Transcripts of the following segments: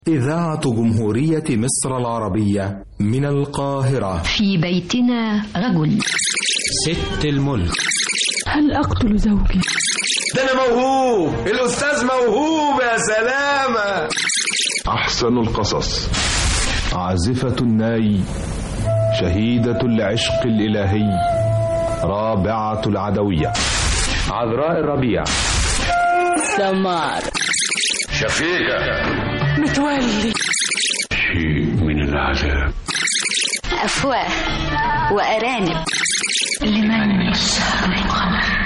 إذاعة جمهورية مصر العربية من القاهرة في بيتنا رجل ست الملك هل أقتل زوجي؟ ده أنا موهوب الأستاذ موهوب يا سلامة أحسن القصص عازفة الناي شهيدة العشق الإلهي رابعة العدوية عذراء الربيع سمار شفيقة متولي شيء من العذاب أفواه وأرانب لمن يسهر القمر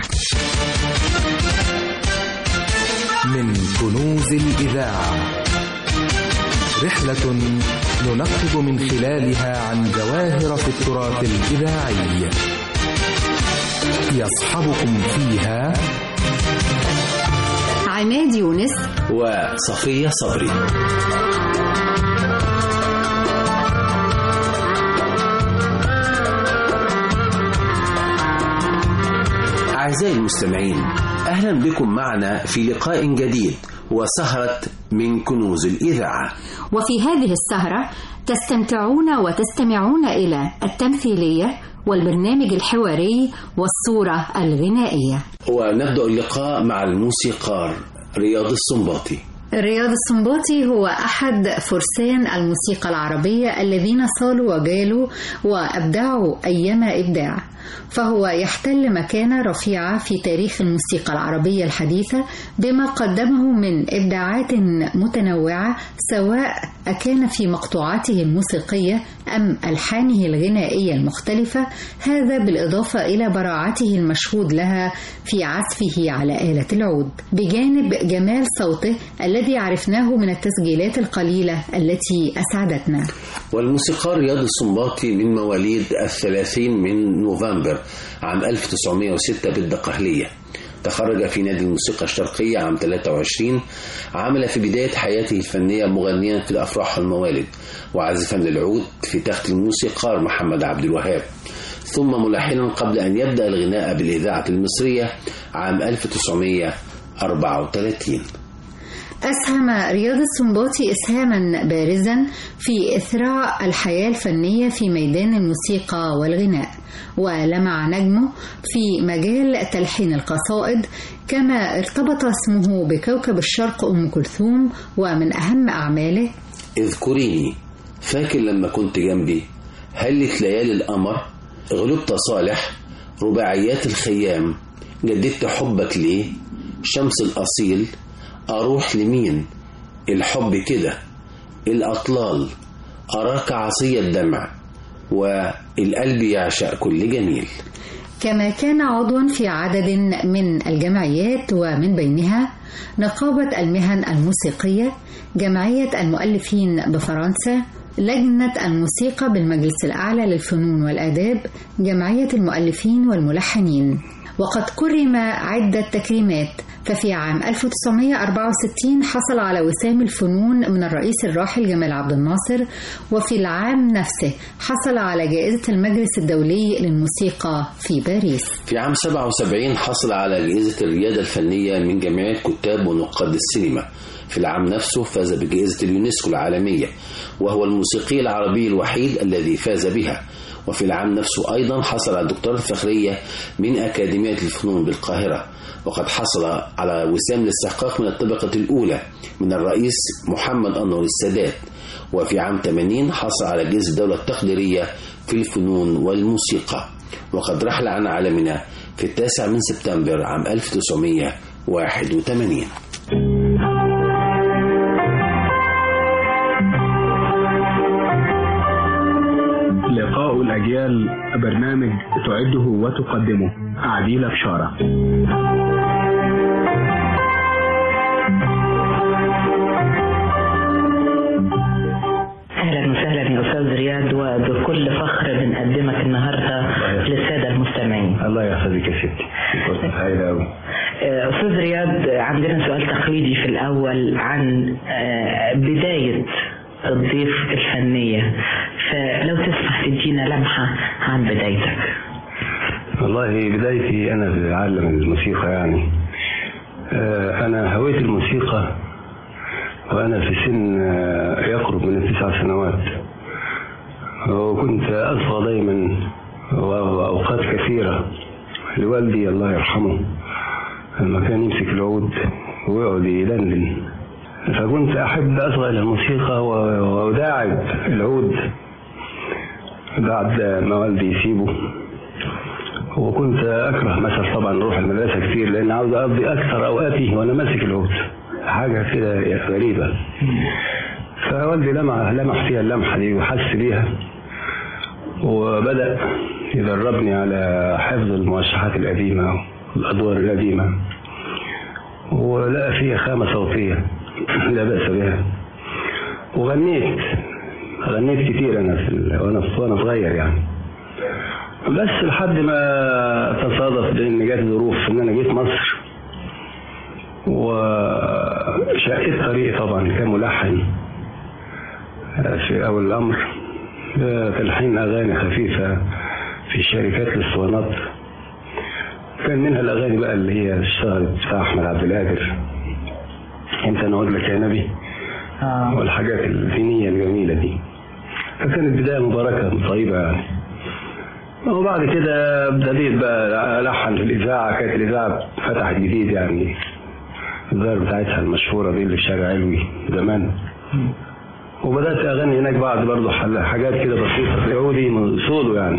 من كنوز الإذاعة رحلة ننقب من خلالها عن جواهر في التراث الإذاعي يصحبكم فيها عماد يونس وصفية صبري أعزائي المستمعين أهلا بكم معنا في لقاء جديد وسهرة من كنوز الإذاعة وفي هذه السهرة تستمتعون وتستمعون إلى التمثيلية والبرنامج الحواري والصورة الغنائية ونبدأ اللقاء مع الموسيقار رياض السنباطي رياض السنباطي هو أحد فرسان الموسيقى العربية الذين صالوا وجالوا وأبدعوا أيما إبداع فهو يحتل مكانة رفيعة في تاريخ الموسيقى العربية الحديثة بما قدمه من إبداعات متنوعة سواء أكان في مقطوعاته الموسيقية أم ألحانه الغنائية المختلفة هذا بالإضافة إلى براعته المشهود لها في عزفه على آلة العود بجانب جمال صوته الذي عرفناه من التسجيلات القليلة التي أسعدتنا والموسيقار رياض السنباطي من مواليد الثلاثين من نوفمبر عام 1906 بالدقهلية تخرج في نادي الموسيقى الشرقية عام 23 عمل في بداية حياته الفنية مغنيا في الأفراح والموالد وعازفا للعود في تخت الموسيقار محمد عبد الوهاب ثم ملحنا قبل أن يبدأ الغناء بالإذاعة المصرية عام 1934 أسهم رياض السنباطي إسهاما بارزا في إثراء الحياة الفنية في ميدان الموسيقى والغناء ولمع نجمه في مجال تلحين القصائد كما ارتبط اسمه بكوكب الشرق أم كلثوم ومن أهم أعماله اذكريني فاكر لما كنت جنبي هلت ليالي القمر غلبت صالح رباعيات الخيام جددت حبك ليه شمس الأصيل أروح لمين الحب كده الأطلال أراك عصي الدمع والقلب يعشق كل جميل كما كان عضوا في عدد من الجمعيات ومن بينها نقابة المهن الموسيقية جمعية المؤلفين بفرنسا لجنة الموسيقى بالمجلس الأعلى للفنون والآداب جمعية المؤلفين والملحنين وقد كرم عدة تكريمات ففي عام 1964 حصل على وسام الفنون من الرئيس الراحل جمال عبد الناصر وفي العام نفسه حصل على جائزة المجلس الدولي للموسيقى في باريس في عام 77 حصل على جائزة الريادة الفنية من جمعية كتاب ونقاد السينما في العام نفسه فاز بجائزة اليونسكو العالمية وهو الموسيقي العربي الوحيد الذي فاز بها وفي العام نفسه أيضا حصل على الدكتوراه الفخرية من أكاديمية الفنون بالقاهرة وقد حصل على وسام الاستحقاق من الطبقة الأولى من الرئيس محمد أنور السادات وفي عام 80 حصل على جائزة الدولة التقديرية في الفنون والموسيقى وقد رحل عن عالمنا في التاسع من سبتمبر عام 1981 لقاء الأجيال برنامج تعده وتقدمه عديلة بشارة اهلا وسهلا يا استاذ رياض وبكل فخر بنقدمك النهارده للساده المستمعين الله يحفظك يا ستي فرصه سعيده قوي استاذ رياض عندنا سؤال تقليدي في الاول عن بدايه الضيف الفنيه فلو تسمح تدينا لمحه عن بدايتك والله بدايتي انا في عالم الموسيقى يعني انا هويت الموسيقى وأنا في سن آه، يقرب من التسع سنوات وكنت أصغى دايما وأوقات كثيرة لوالدي الله يرحمه لما كان يمسك العود ويقعد يدندن فكنت أحب أصغى إلى الموسيقى و- وأداعب العود بعد ما والدي يسيبه وكنت أكره مثلا طبعا أروح المدرسة كتير لأن عاوز أقضي أكثر أوقاتي وأنا ماسك العود حاجة كده غريبة فوالدي لمع لمح فيها اللمحة دي وحس بيها وبدأ يدربني على حفظ الموشحات القديمة والأدوار القديمة ولقى فيها خامة صوتية لا بأس بها وغنيت غنيت كتير أنا في ال- وأنا وأنا صغير يعني بس لحد ما تصادف بإن جات ظروف إن أنا جيت مصر وشقيت طريقي طبعا كملحن في أول الأمر تلحين أغاني خفيفة في شركات الاسطوانات كان منها الأغاني بقى اللي هي اشتغلت بتاع أحمد عبد القادر إمتى نعود لك يا نبي والحاجات الدينية الجميلة دي فكانت بداية مباركة طيبة يعني وبعد كده ابتديت بقى ألحن في الإذاعة كانت الإذاعة فتحت جديد يعني الظاهر بتاعتها المشهورة دي اللي في شارع علوي زمان وبدأت أغني هناك بعض برضه حل- حاجات كده بسيطة يهودي من سولو يعني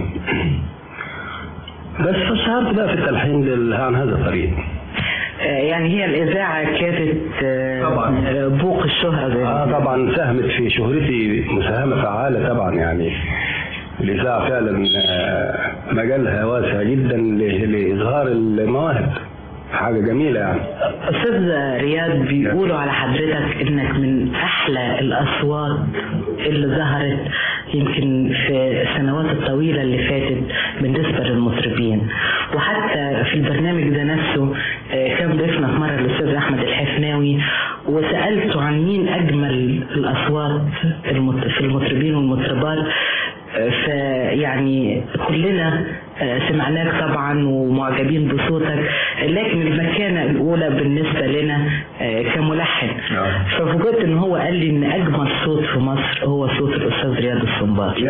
بس اشتهرت بقى في التلحين لل- عن هذا الطريق آه، يعني هي الإذاعة كانت آه، بوق الشهرة زي ما آه طبعا ساهمت في شهرتي مساهمة فعالة طبعا يعني الإذاعة فعلا آه، مجالها واسع جدا ل- لإظهار المواهب حاجة جميلة يعني أستاذ رياض بيقولوا على حضرتك إنك من أحلى الأصوات اللي ظهرت يمكن في السنوات الطويلة اللي فاتت بالنسبة للمطربين وحتى في البرنامج ده نفسه آه، كان ضيفنا في مرة الأستاذ أحمد الحفناوي وسألته عن مين أجمل الأصوات المط- في المطربين والمطربات آه، فيعني كلنا آه، سمعناك طبعا ومعجبين بصوتك لكن المكانة الأولى بالنسبة لنا آه، كملحن ففوجئت إن هو قال لي إن أجمل صوت في مصر هو صوت الأستاذ رياض السنباطي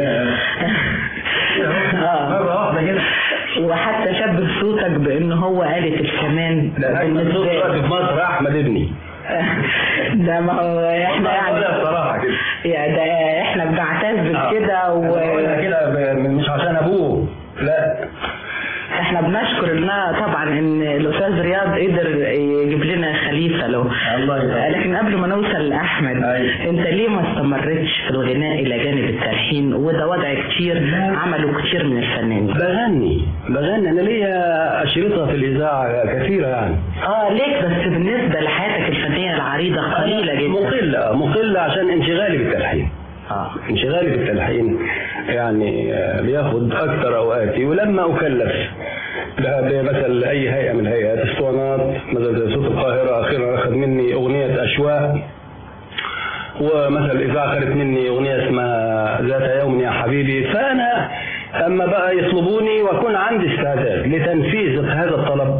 آه. وحتى شبه صوتك بإن هو آلة الكمان ده أجمل صوت دلوقتي في مصر أحمد ابني ده ما هو احنا يعني بصراحة كده يعني ده احنا بنعتز بكده و بقولها كده ب- مش عشان أبوه لا احنا بنشكر الله طبعا ان الاستاذ رياض قدر يجيب لنا خليفه له الله يبارك. لكن قبل ما نوصل لاحمد انت ليه ما استمرتش في الغناء الى جانب التلحين وده وضع كتير عملوا كتير من الفنانين بغني بغني أنا ليا أشرطة في الإذاعة كثيرة يعني اه ليك بس بالنسبه لحياتك الفنيه العريضه قليله جدا مقلة مقلة عشان انشغالي بالتلحين اه انشغالي بالتلحين يعني آه، بياخد اكثر اوقاتي ولما اكلف بمثل اي هيئه من الهيئات اسطوانات مثلا زي صوت القاهره اخيرا اخذ مني اغنيه اشواق ومثلا الاذاعه خدت مني اغنيه اسمها ذات يوم يا حبيبي فانا اما بقى يطلبوني واكون عندي استعداد لتنفيذ هذا الطلب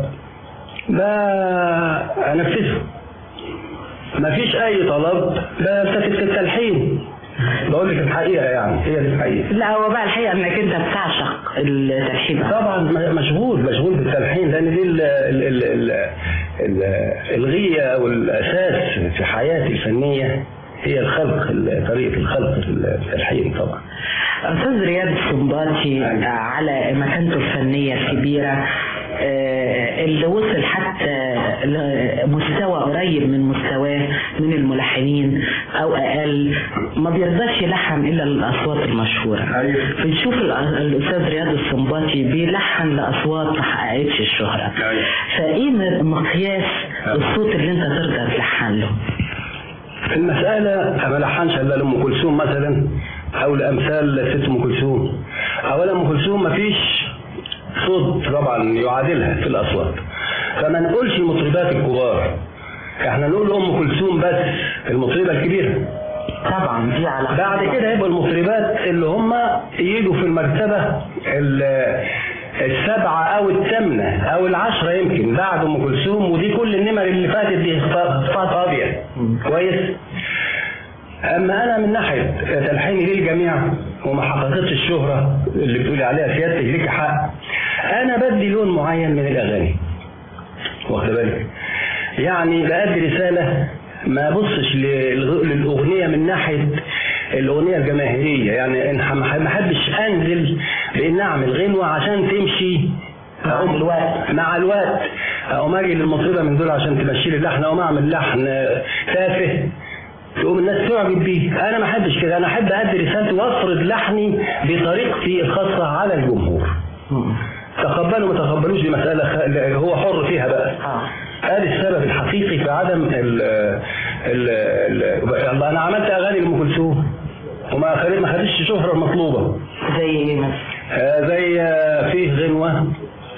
بنفذه ما فيش اي طلب بلتفت للتلحين بقول لك الحقيقه يعني هي دي الحقيقه لا هو بقى الحقيقه انك انت بتعشق التلحين طبعا مشغول مشغول بالتلحين لان دي ال ال ال ال ال الغيه او الاساس في حياتي الفنيه هي الخلق ال- طريقه الخلق في التلحين طبعا أستاذ رياض السنباطي على مكانته الفنية الكبيرة آه، اللي وصل حتى لمستوى قريب من مستواه من الملحنين أو أقل ما بيرضاش يلحن إلا للأصوات المشهورة بنشوف الأ- الأستاذ رياض السنباطي بيلحن لأصوات ما حققتش الشهرة فإيه مقياس الصوت اللي أنت ترضى تلحن له؟ المسألة ما لحنش إلا لأم كلثوم مثلا أو لأمثال ست أم كلثوم أولا أم كلثوم ما فيش صوت طبعا يعادلها في الأصوات فما نقولش المطربات الكبار احنا نقول أم كلثوم بس المطربة الكبيرة طبعا دي على بعد كده يبقى المطربات اللي هم يجوا في المرتبة ال- السبعة أو الثامنة أو العشرة يمكن بعد أم كلثوم ودي كل النمر اللي فاتت دي اخطاء فاضية كويس اما انا من ناحيه تلحيني للجميع وما حققتش الشهره اللي بتقولي عليها سيادتك ليك حق انا بدي لون معين من الاغاني واخد بالك يعني بأدي رساله ما بصش للغ- للاغنيه من ناحيه الاغنيه الجماهيريه يعني إن ما ما احبش انزل بان اعمل غنوه عشان تمشي مع الوقت مع الوقت اقوم اجي للمطربه من دول عشان تمشي لي اللحن اقوم اعمل لحن تافه تقوم الناس تعجب بيه انا ما احبش كده انا احب ادي رسالتي وافرض لحني بطريقتي الخاصه على الجمهور تقبلوا ما تقبلوش دي مساله خ... هو حر فيها بقى ادي السبب الحقيقي في عدم ال ال ال الله انا عملت اغاني لام كلثوم وما خدت ما خدتش الشهره المطلوبه زي ايه مثلا؟ آه زي آه فيه غنوه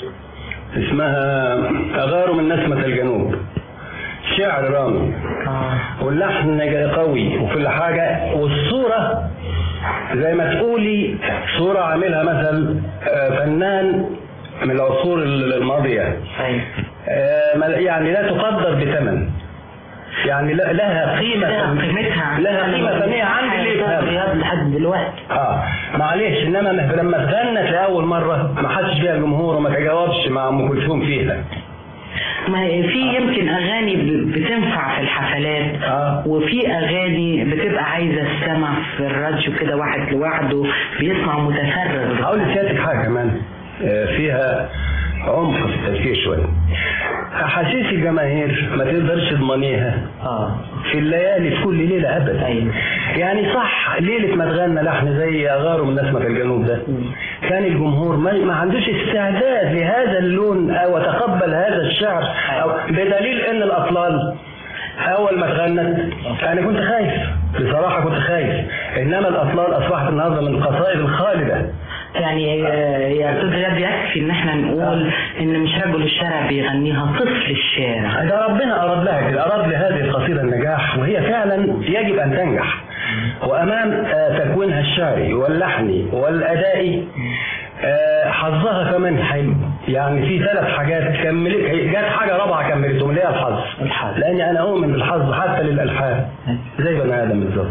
اسمها اغار من نسمه الجنوب شعر رامي واللحن قوي وفي الحاجه والصوره زي ما تقولي صوره عاملها مثل آه فنان من العصور الماضيه آه ما- يعني لا تقدر بثمن يعني لا- لها قيمه لها فن- قيمتها لها قيمه فنيه عند اللي يفهم رياض لحد دلوقتي اه معلش انما مه- لما اتغنت لاول مره ما حدش بيها الجمهور وما تجاوبش مع ام كلثوم فيها ما في يمكن اغاني ب- بتنفع في الحفلات آه. وفي اغاني بتبقى عايزه السمع في الراديو كده واحد لوحده بيسمع متفرغ هقول لسيادتك حاجه كمان آه، فيها عمق في التفكير شويه احاسيس الجماهير ما تقدرش تضمنيها اه في الليالي في كل ليله ابدا أيوة. يعني صح ليله ما تغنى لحن زي اغار من نسمه الجنوب ده كان الجمهور ما, ما عندوش استعداد لهذا اللون او تقبل هذا الشعر أو بدليل ان الاطلال اول ما تغنت انا كنت خايف بصراحه كنت خايف انما الاطلال اصبحت النهارده من القصائد الخالده يعني آه، يا استاذ رياض يكفي ان احنا نقول ان مش رجل الشارع بيغنيها طفل الشارع ده ربنا أراد لها كده أراد لهذه القصيدة النجاح وهي فعلا يجب أن تنجح وأمام آه، تكوينها الشعري واللحني والأدائي آه، حظها كمان حلو يعني في ثلاث حاجات كملت جت حاجة رابعة كملتهم اللي هي الحظ الحظ. لأني أنا أؤمن بالحظ حتى للألحان زي بني آدم بالظبط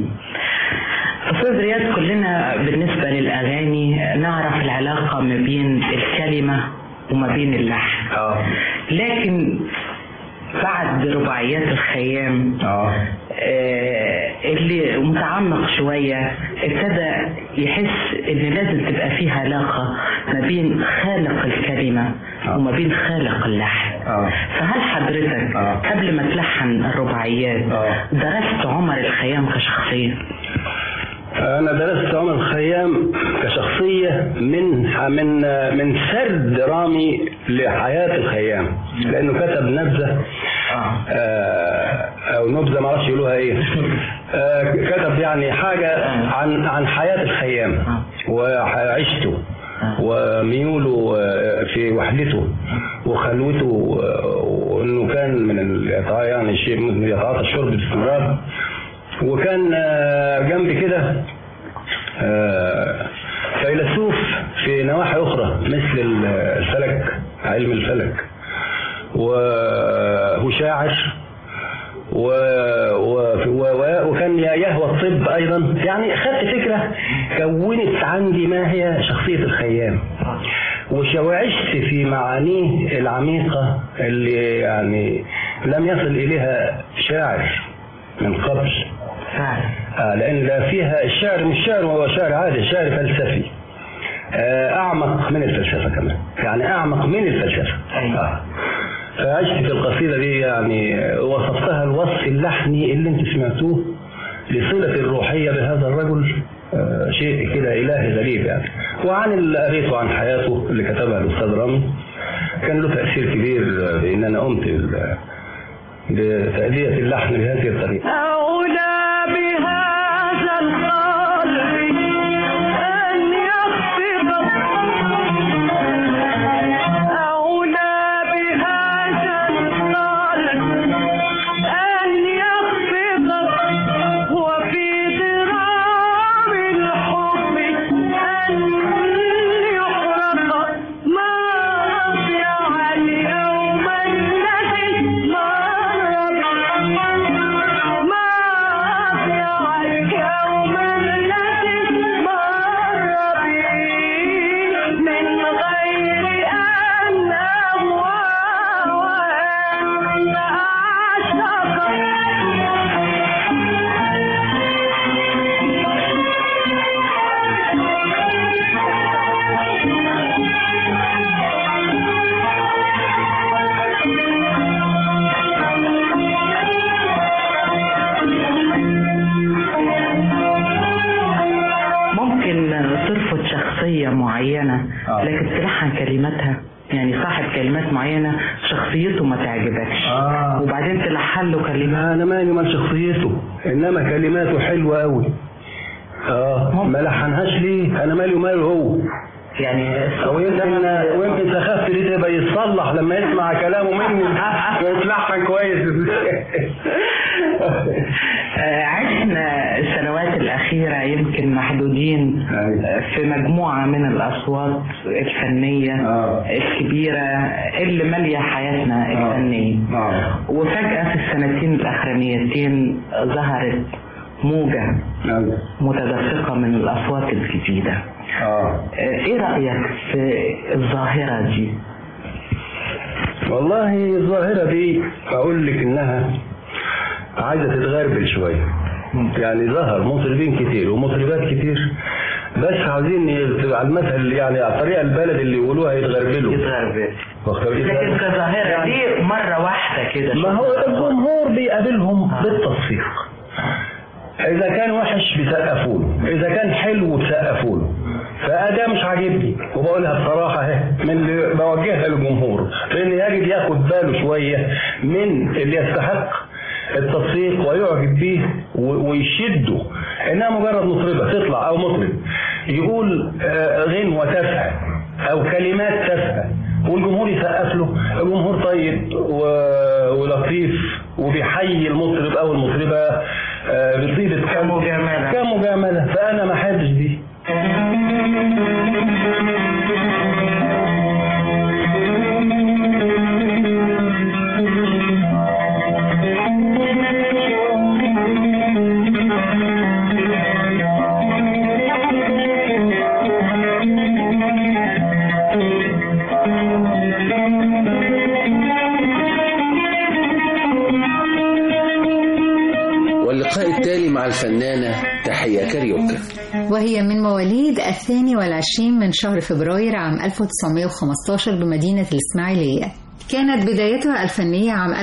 استاذ رياض كلنا بالنسبه للاغاني نعرف العلاقه ما بين الكلمه وما بين اللحن اه لكن بعد رباعيات الخيام اه آه، اللي متعمق شوية ابتدى يحس ان لازم تبقى فيه علاقة ما بين خالق الكلمة آه. وما بين خالق اللحن آه. فهل حضرتك آه. قبل ما تلحن الرباعيات آه. درست عمر الخيام كشخصية أنا درست عمر الخيام كشخصية من من من سرد رامي لحياة الخيام لأنه كتب نبذة آه، أو نبذة معرفش يقولوها إيه آه، كتب يعني حاجة عن عن حياة الخيام وعيشته وميوله آه، في وحدته وخلوته آه، وانه كان من اليتعاطى يعني شيء من يتعاطى الشرب باستمرار وكان آه، جنب كده آه، فيلسوف في نواحي أخرى مثل ال- الفلك علم الفلك و- وشاعر و... و... و... وكان يهوى الطب أيضا يعني خدت فكرة كونت عندي ما هي شخصية الخيام وعشت في معانيه العميقة اللي يعني لم يصل إليها شاعر من قبل فعلا آه لأن ده فيها الشعر مش شعر هو شعر عادي شعر فلسفي آه أعمق من الفلسفة كمان يعني أعمق من الفلسفة آه. فعشت في القصيدة دي يعني وصفتها الوصف اللحني اللي انت سمعتوه لصلة الروحية بهذا الرجل آه شيء كده إلهي غريب يعني وعن اللي قريته عن حياته اللي كتبها الأستاذ رامي كان له تأثير كبير بإن أنا قمت بال- بتأدية اللحن بهذه الطريقة أولى بهذا القلب أن يخفض أولى بهذا القلب أن يخفض وفي ضرام الحب أن يحرق ما أضيع اليوم الذي ما ربح ما أضيع شخصية معينة آه. لكن تلحن كلماتها يعني صاحب كلمات معينة شخصيته ما تعجبكش آه. وبعدين تلحن له كلمات انا مالي مال شخصيته انما كلماته حلوه قوي اه ما لحنهاش ليه انا مالي وماله هو يعني ويمكن ويمكن سخافت ليه تبقى يتصلح لما يسمع كلامه مني ويتلحن كويس آه، عشنا السنوات الأخيرة يمكن محدودين آه، في مجموعة من الأصوات الفنية الكبيرة اللي مالية حياتنا الفنية وفجأة في السنتين الأخرانيتين ظهرت موجة متدفقة من الأصوات الجديدة آه، إيه رأيك في الظاهرة دي؟ والله الظاهرة دي أقول لك إنها عايزة تتغربل شوية يعني ظهر مطربين كتير ومطربات كتير بس عاوزين ي- على المثل يعني على الطريقة البلد اللي يقولوها يتغربلوا يتغربل واخد بالك؟ لكن كظاهرة دي مرة واحدة كده ما هو الجمهور بيقابلهم بالتصفيق إذا كان وحش بيسقفوا له إذا كان حلو بيسقفوا له فأداة مش عاجبني وبقولها بصراحة اهي من اللي بوجهها للجمهور لأن يجب ياخد باله شوية من اللي يستحق التصفيق ويعجب به و- ويشده إنها مجرد مطربة تطلع أو مطرب يقول آه، غنوة تافهة أو كلمات تافهة والجمهور يسقف له الجمهور طيب و- ولطيف وبيحيي المطرب او المطربه آه، بطيبه كمجاملة. كمجامله فانا ما احبش دي واللقاء التالي مع الفنانة تحية كاريوكا وهي من مواليد الثاني والعشرين من شهر فبراير عام 1915 بمدينة الإسماعيلية كانت بدايتها الفنية عام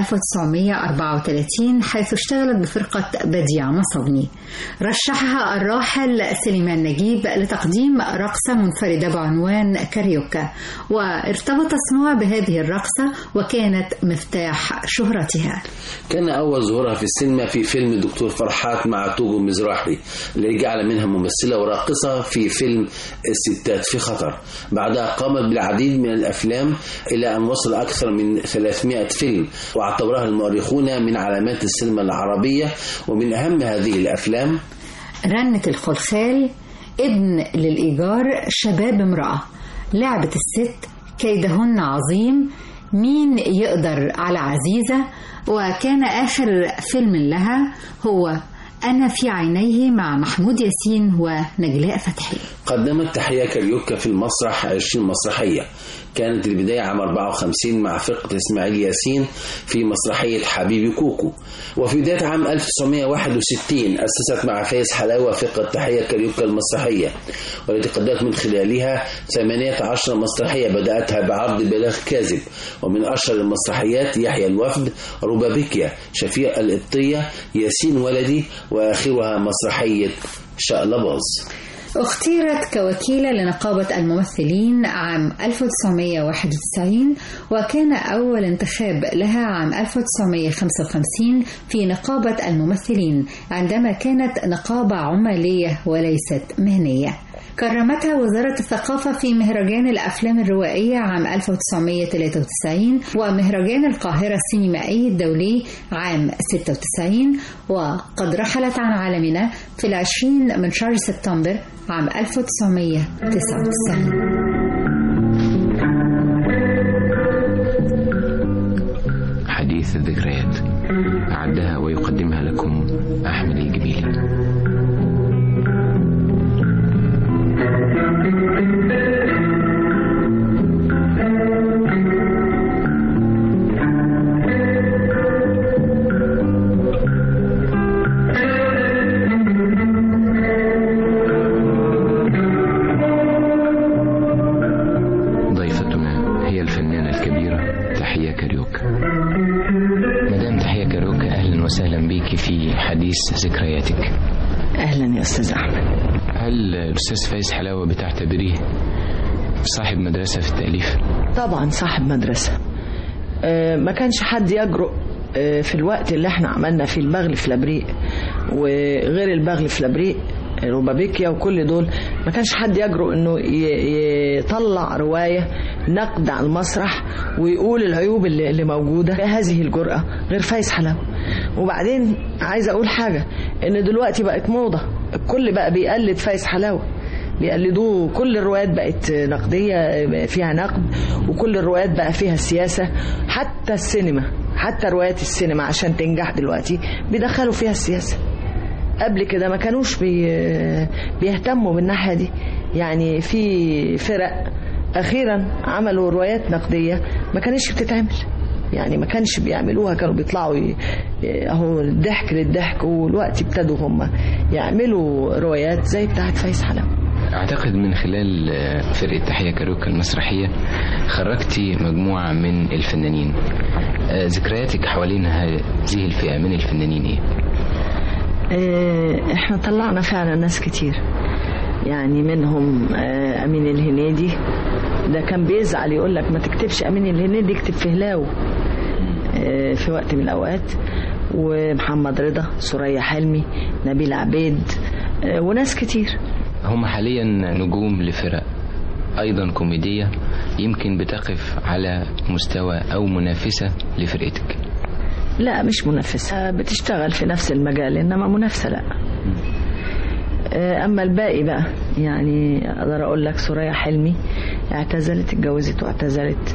1934 حيث اشتغلت بفرقة بديع مصبني رشحها الراحل سليمان نجيب لتقديم رقصة منفردة بعنوان كاريوكا وارتبط اسمها بهذه الرقصة وكانت مفتاح شهرتها كان أول ظهورها في السينما في فيلم دكتور فرحات مع توجو مزراحي اللي جعل منها ممثلة وراقصة في فيلم الستات في خطر بعدها قامت بالعديد من الأفلام إلى أن وصل أكثر من 300 فيلم واعتبرها المؤرخون من علامات السينما العربية ومن أهم هذه الأفلام رنة الخلخال ابن للإيجار شباب امرأة لعبة الست كيدهن عظيم مين يقدر على عزيزة وكان آخر فيلم لها هو أنا في عينيه مع محمود ياسين ونجلاء فتحي قدمت تحية كاريوكا في المسرح 20 مسرحية كانت البداية عام 54 مع فرقة إسماعيل ياسين في مسرحية حبيبي كوكو وفي بداية عام 1961 أسست مع فايز حلاوة فرقة تحية كاريوكا المسرحية والتي قدمت من خلالها 18 مسرحية بدأتها بعرض بلاغ كاذب ومن أشهر المسرحيات يحيى الوفد روبابيكيا شفيق القبطية ياسين ولدي وآخرها مسرحية شقلباز اختيرت كوكيلة لنقابة الممثلين عام 1991 وكان أول انتخاب لها عام 1955 في نقابة الممثلين عندما كانت نقابة عمالية وليست مهنية كرمتها وزارة الثقافة في مهرجان الأفلام الروائية عام 1993 ومهرجان القاهرة السينمائي الدولي عام 96 وقد رحلت عن عالمنا في العشرين من شهر سبتمبر عام 1999 حديث الذكريات أعدها ويقدمها لكم أحمد الجميلي ضيفتنا هي الفنانة الكبيرة تحية كاريوكا مدام تحية كاريوكا أهلا وسهلا بك في حديث ذكرياتك أهلا يا أستاذ أحمد هل الأستاذ فايز حلاوة بتعتبريه صاحب مدرسة في التأليف؟ طبعا صاحب مدرسة آه، ما كانش حد يجرؤ آه، في الوقت اللي احنا عملنا فيه البغل في لابريق وغير البغل في لابريق روبابيكيا وكل دول ما كانش حد يجرؤ انه ي- يطلع رواية نقد على المسرح ويقول العيوب اللي اللي موجودة هذه الجرأة غير فايز حلاوة وبعدين عايزة اقول حاجة ان دلوقتي بقت موضة الكل بقى بيقلد فايز حلاوة بيقلدوه كل الروايات بقت نقدية فيها نقد وكل الروايات بقى فيها سياسة حتى السينما حتى روايات السينما عشان تنجح دلوقتي بيدخلوا فيها السياسة قبل كده ما كانوش بي بيهتموا بالناحية دي يعني في فرق أخيرا عملوا روايات نقدية ما كانتش بتتعمل يعني ما كانش بيعملوها كانوا بيطلعوا ي- اهو الضحك للضحك والوقت ابتدوا هم يعملوا روايات زي بتاعت فايز حلاوة أعتقد من خلال آه، فرقة تحية كاروكا المسرحية خرجتي مجموعة من الفنانين آه، ذكرياتك حوالين هذه الفئة من الفنانين إيه؟ آه، احنا طلعنا فعلا ناس كتير يعني منهم آه، امين الهنيدي ده كان بيزعل يقول لك ما تكتبش امين الهنيدي اكتب فهلاوي آه، في وقت من الاوقات ومحمد رضا سوريا حلمي نبيل عبيد آه، وناس كتير هم حاليا نجوم لفرق أيضا كوميدية يمكن بتقف على مستوى أو منافسة لفرقتك لا مش منافسة آه، بتشتغل في نفس المجال إنما منافسة لا آه، أما الباقي بقى يعني أقدر أقول لك سوريا حلمي اعتزلت اتجوزت واعتزلت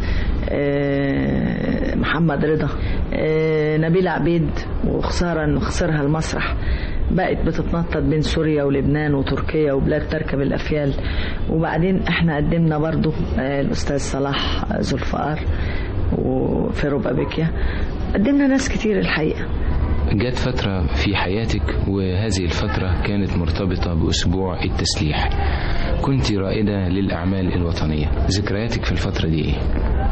آه، محمد رضا آه، نبيل عبيد وخسارة إنه خسرها المسرح بقت بتتنطط بين سوريا ولبنان وتركيا وبلاد تركب الأفيال وبعدين احنا قدمنا برضو آه، الأستاذ صلاح ذو الفقار وفي روبابيكيا قدمنا ناس كتير الحقيقة جت فترة في حياتك وهذه الفترة كانت مرتبطة بأسبوع التسليح كنت رائدة للأعمال الوطنية ذكرياتك في الفترة دي إيه؟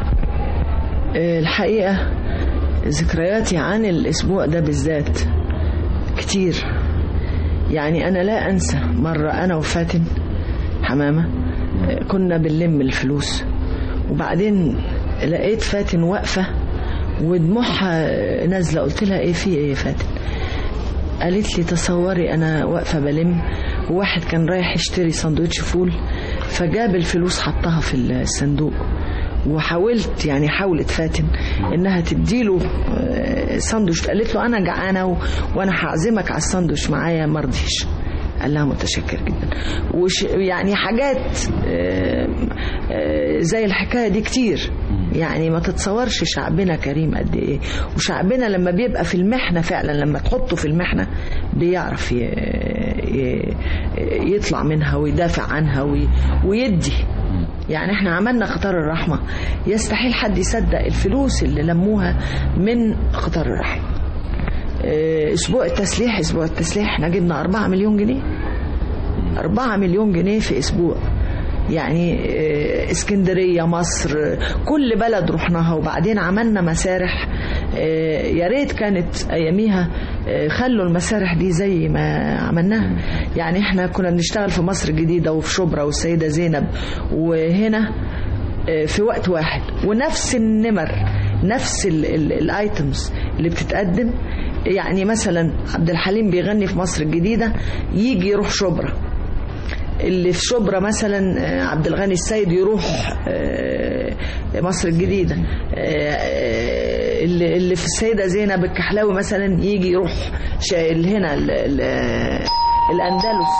آه، الحقيقة ذكرياتي عن الأسبوع ده بالذات كتير يعني أنا لا أنسى مرة أنا وفاتن حمامة آه، كنا بنلم الفلوس وبعدين لقيت فاتن واقفة ودموعها آه، نازلة قلت لها إيه في إيه يا فاتن قالت لي تصوري أنا واقفة بلم وواحد كان رايح يشتري سندوتش فول فجاب الفلوس حطها في الصندوق وحاولت يعني حاولت فاتن انها تديله آه، ساندوتش قالت له انا جعانه و... وانا هعزمك على الساندوتش معايا ما رضيش قال لها متشكر جدا وش يعني حاجات آه، آه، زي الحكايه دي كتير يعني ما تتصورش شعبنا كريم قد ايه وشعبنا لما بيبقى في المحنه فعلا لما تحطه في المحنه بيعرف ي... ي... يطلع منها ويدافع عنها وي... ويدي يعني احنا عملنا قطار الرحمة يستحيل حد يصدق الفلوس اللي لموها من قطار الرحمة اه، اسبوع التسليح اسبوع التسليح احنا جبنا أربعة مليون جنيه أربعة مليون جنيه في اسبوع يعني اه، اسكندرية مصر كل بلد رحناها وبعدين عملنا مسارح اه، يا ريت كانت اياميها اه، خلوا المسارح دي زي ما عملناها يعني احنا كنا بنشتغل في مصر الجديدة وفي شبرا والسيدة زينب وهنا اه، في وقت واحد ونفس النمر نفس الايتمز اللي بتتقدم يعني مثلا عبد الحليم بيغني في مصر الجديدة يجي يروح شبرا اللي في شبرا مثلا آه، عبد الغني السيد يروح آه، مصر الجديدة آه، آه، اللي اللي في السيدة زينب الكحلاوي مثلا يجي يروح شا- هنا ال- ال- الأندلس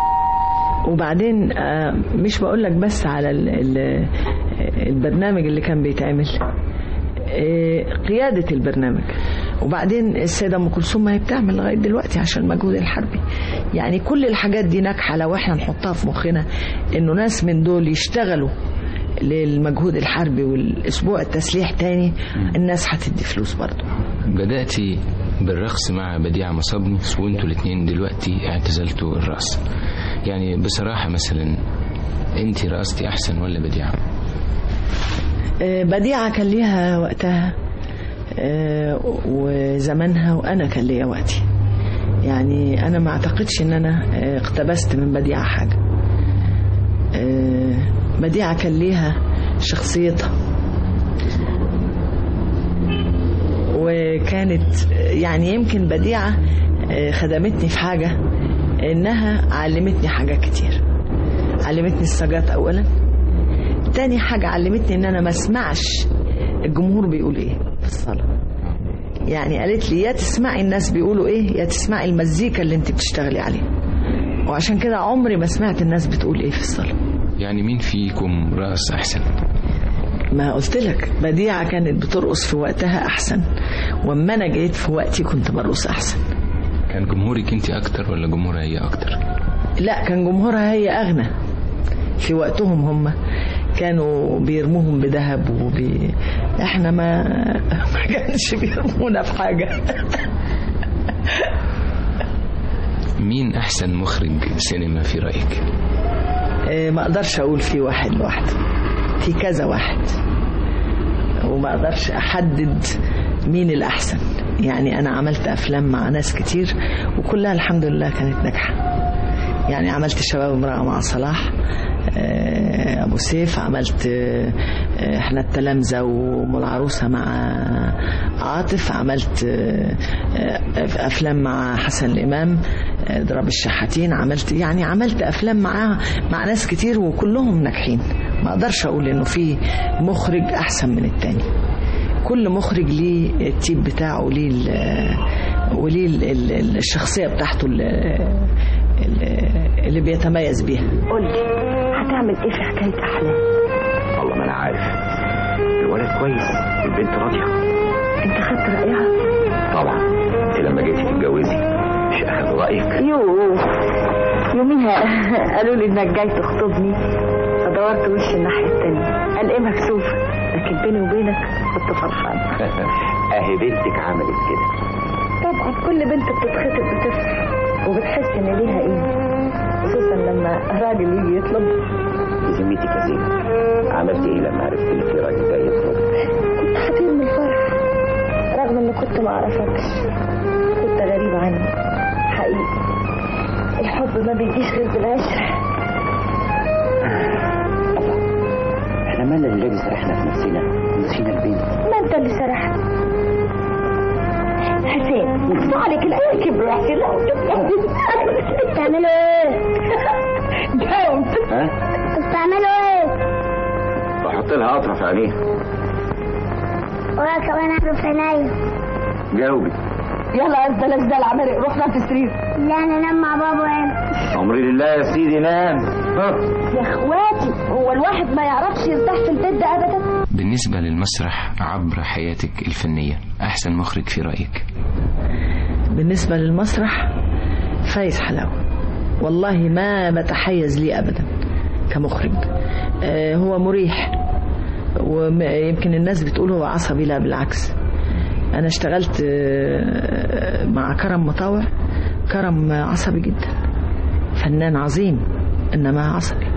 وبعدين آه، مش بقول لك بس على ال- ال- البرنامج اللي كان بيتعمل آه، قيادة البرنامج وبعدين السيدة أم كلثوم ما هي بتعمل لغاية دلوقتي عشان المجهود الحربي يعني كل الحاجات دي ناجحة لو احنا نحطها في مخنا انه ناس من دول يشتغلوا للمجهود الحربي والاسبوع التسليح تاني الناس هتدي فلوس برضه بدأتي بالرقص مع بديعة مصابني وانتوا الاتنين دلوقتي اعتزلتوا الرقص يعني بصراحة مثلا انت رقصتي احسن ولا بديعة آه، بديعة كان ليها وقتها آه، وزمانها وأنا كان ليا وقتي يعني انا ما اعتقدش ان انا آه، اقتبست من بديعة حاجة آه، بديعة كان ليها شخصيتها وكانت يعني يمكن بديعة آه، خدمتني في حاجة إنها علمتني حاجات كتير علمتني السجات أولا تاني حاجة علمتني إن أنا ما اسمعش الجمهور بيقول إيه في الصلاة يعني قالت لي يا تسمعي الناس بيقولوا إيه يا تسمعي المزيكا اللي أنت بتشتغلي عليها وعشان كده عمري ما سمعت الناس بتقول إيه في الصلاة يعني مين فيكم رقص أحسن ما قلت لك بديعة كانت بترقص في وقتها أحسن وأما أنا جيت في وقتي كنت برقص أحسن كان جمهورك انت اكتر ولا جمهورها هي اكتر لا كان جمهورها هي أغنى في وقتهم هم كانوا بيرموهم بذهب وبي... احنا ما ما كانش بيرمونا في حاجة مين احسن مخرج سينما في رايك اه، ما اقدرش اقول في واحد لوحده في كذا واحد وما اقدرش احدد مين الاحسن يعني انا عملت افلام مع ناس كتير وكلها الحمد لله كانت ناجحه يعني عملت شباب امراه مع صلاح آه، ابو سيف عملت آه، آه، احنا التلامذه وام العروسه مع عاطف عملت آه، آه، افلام مع حسن الامام آه، ضرب الشحاتين عملت يعني عملت افلام مع مع ناس كتير وكلهم ناجحين ما اقدرش اقول انه في مخرج احسن من التاني كل مخرج ليه التيب بتاعه وليه ال- وليه ال- ال- الشخصيه بتاعته ال- ال- اللي بيتميز بيها قول لي هتعمل ايه في حكايه احلام والله ما انا عارف الولد كويس والبنت راضيه انت خدت رايها طبعا انت لما جيتي تتجوزي مش اخذوا رايك يوه يوميها قالوا لي انك جاي تخطبني فدورت وشي الناحيه التانية قال ايه مكسوفه لكن بيني وبينك كنت فرحانه اهي بنتك عملت كده طبعا كل بنت بتتخطب بتفرح وبتحس ان ليها قيمه خصوصا لما راجل يجي يطلب بذمتك يا زينب عملت ايه لما عرفت ان في راجل جاي يطلب كنت هطير من الفرح رغم اني كنت ما اعرفكش كنت غريبة عني حقيقي الحب ما بيجيش غير بالعشرة احنا مالنا اللي سرحنا في نفسنا ونسينا البنت ما انت اللي سرحت حسين يكفوا عليك العين كبر يا حسين بتعملوا ايه؟ جاوب ها بتعملوا ايه؟ بحط لها قطره في عينيها وانا كمان اعرف عينيا جاوبي يلا يا بلاش ده العمارق روح نام في السرير لا انا انام مع بابا وانا امري لله يا سيدي نام ها يا اخواتي هو الواحد ما يعرفش يرتاح في البيت ده ابدا بالنسبة للمسرح عبر حياتك الفنية أحسن مخرج في رأيك بالنسبة للمسرح فايز حلاوة والله ما بتحيز ليه أبدا كمخرج آه، هو مريح ويمكن الناس بتقول هو عصبي لا بالعكس أنا اشتغلت آه، مع كرم مطاوع كرم عصبي جدا فنان عظيم إنما عصبي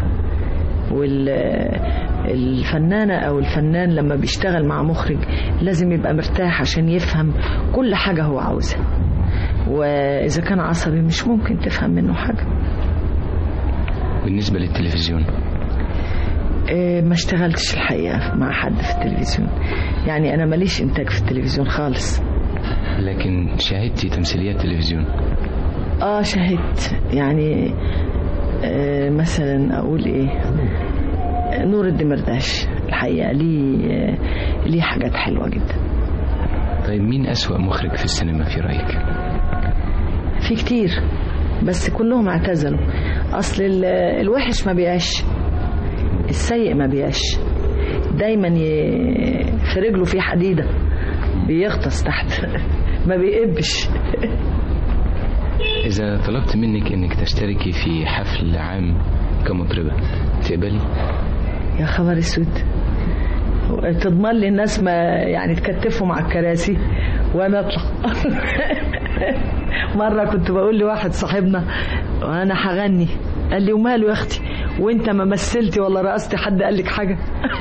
والفنانة أو الفنان لما بيشتغل مع مخرج لازم يبقى مرتاح عشان يفهم كل حاجة هو عاوزها وإذا كان عصبي مش ممكن تفهم منه حاجة بالنسبة للتلفزيون إيه، ما اشتغلتش الحقيقة مع حد في التلفزيون يعني أنا ماليش إنتاج في التلفزيون خالص لكن شاهدتي تمثيليات تلفزيون اه شاهدت يعني آه مثلا اقول ايه آه، نور الدمرداش الحقيقه ليه آه، ليه حاجات حلوه جدا طيب مين أسوأ مخرج في السينما في رأيك في كتير بس كلهم اعتزلوا اصل ال- الوحش ما بيعيش السيء ما بيعيش دايما ي- في رجله في حديده بيغطس تحت ما بيقبش إذا طلبت منك إنك تشتركي في حفل عام كمطربة تقبلي يا خبر اسود تضمن لي الناس ما يعني تكتفهم على الكراسي وانا اطلع مره كنت بقول لواحد صاحبنا وانا هغني قال لي وماله يا اختي وانت ما مثلتي ولا رقصتي حد قال لك حاجه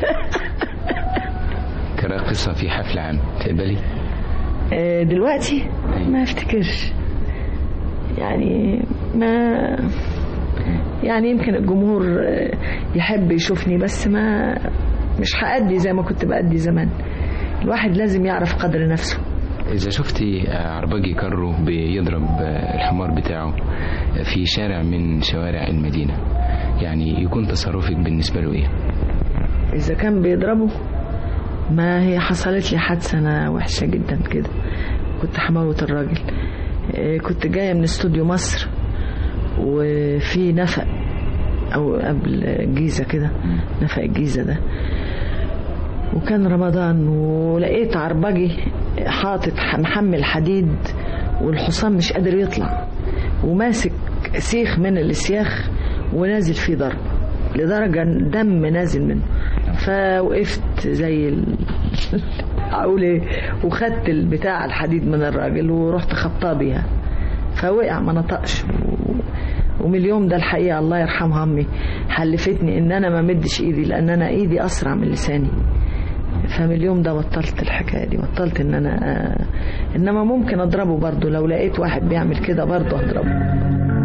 كراقصة في حفل عام تقبلي آه، دلوقتي ما افتكرش يعني ما يعني يمكن الجمهور آه، يحب يشوفني بس ما مش هأدي زي ما كنت بأدي زمان الواحد لازم يعرف قدر نفسه إذا شفتي عرباجي كارو بيضرب الحمار بتاعه في شارع من شوارع المدينة يعني يكون تصرفك بالنسبة له إيه؟ إذا كان بيضربه ما هي حصلت لي حادثة أنا وحشة جدا كده كنت هموت الراجل إيه، كنت جاية من استوديو مصر وفي نفق أو قبل الجيزة كده نفق الجيزة ده وكان رمضان ولقيت عربجي حاطط محمل حديد والحصان مش قادر يطلع وماسك سيخ من السياخ ونازل فيه ضرب لدرجة إن دم نازل منه فوقفت زي ال... اقول ايه وخدت البتاع الحديد من الراجل ورحت خبطاه بيها فوقع ما نطقش و... ومن اليوم ده الحقيقة الله يرحمها أمي حلفتني إن أنا ما مدش إيدي لأن أنا إيدي أسرع من لساني فمن اليوم ده بطلت الحكاية دي بطلت إن أنا إنما ممكن أضربه برضه لو لقيت واحد بيعمل كده برضه أضربه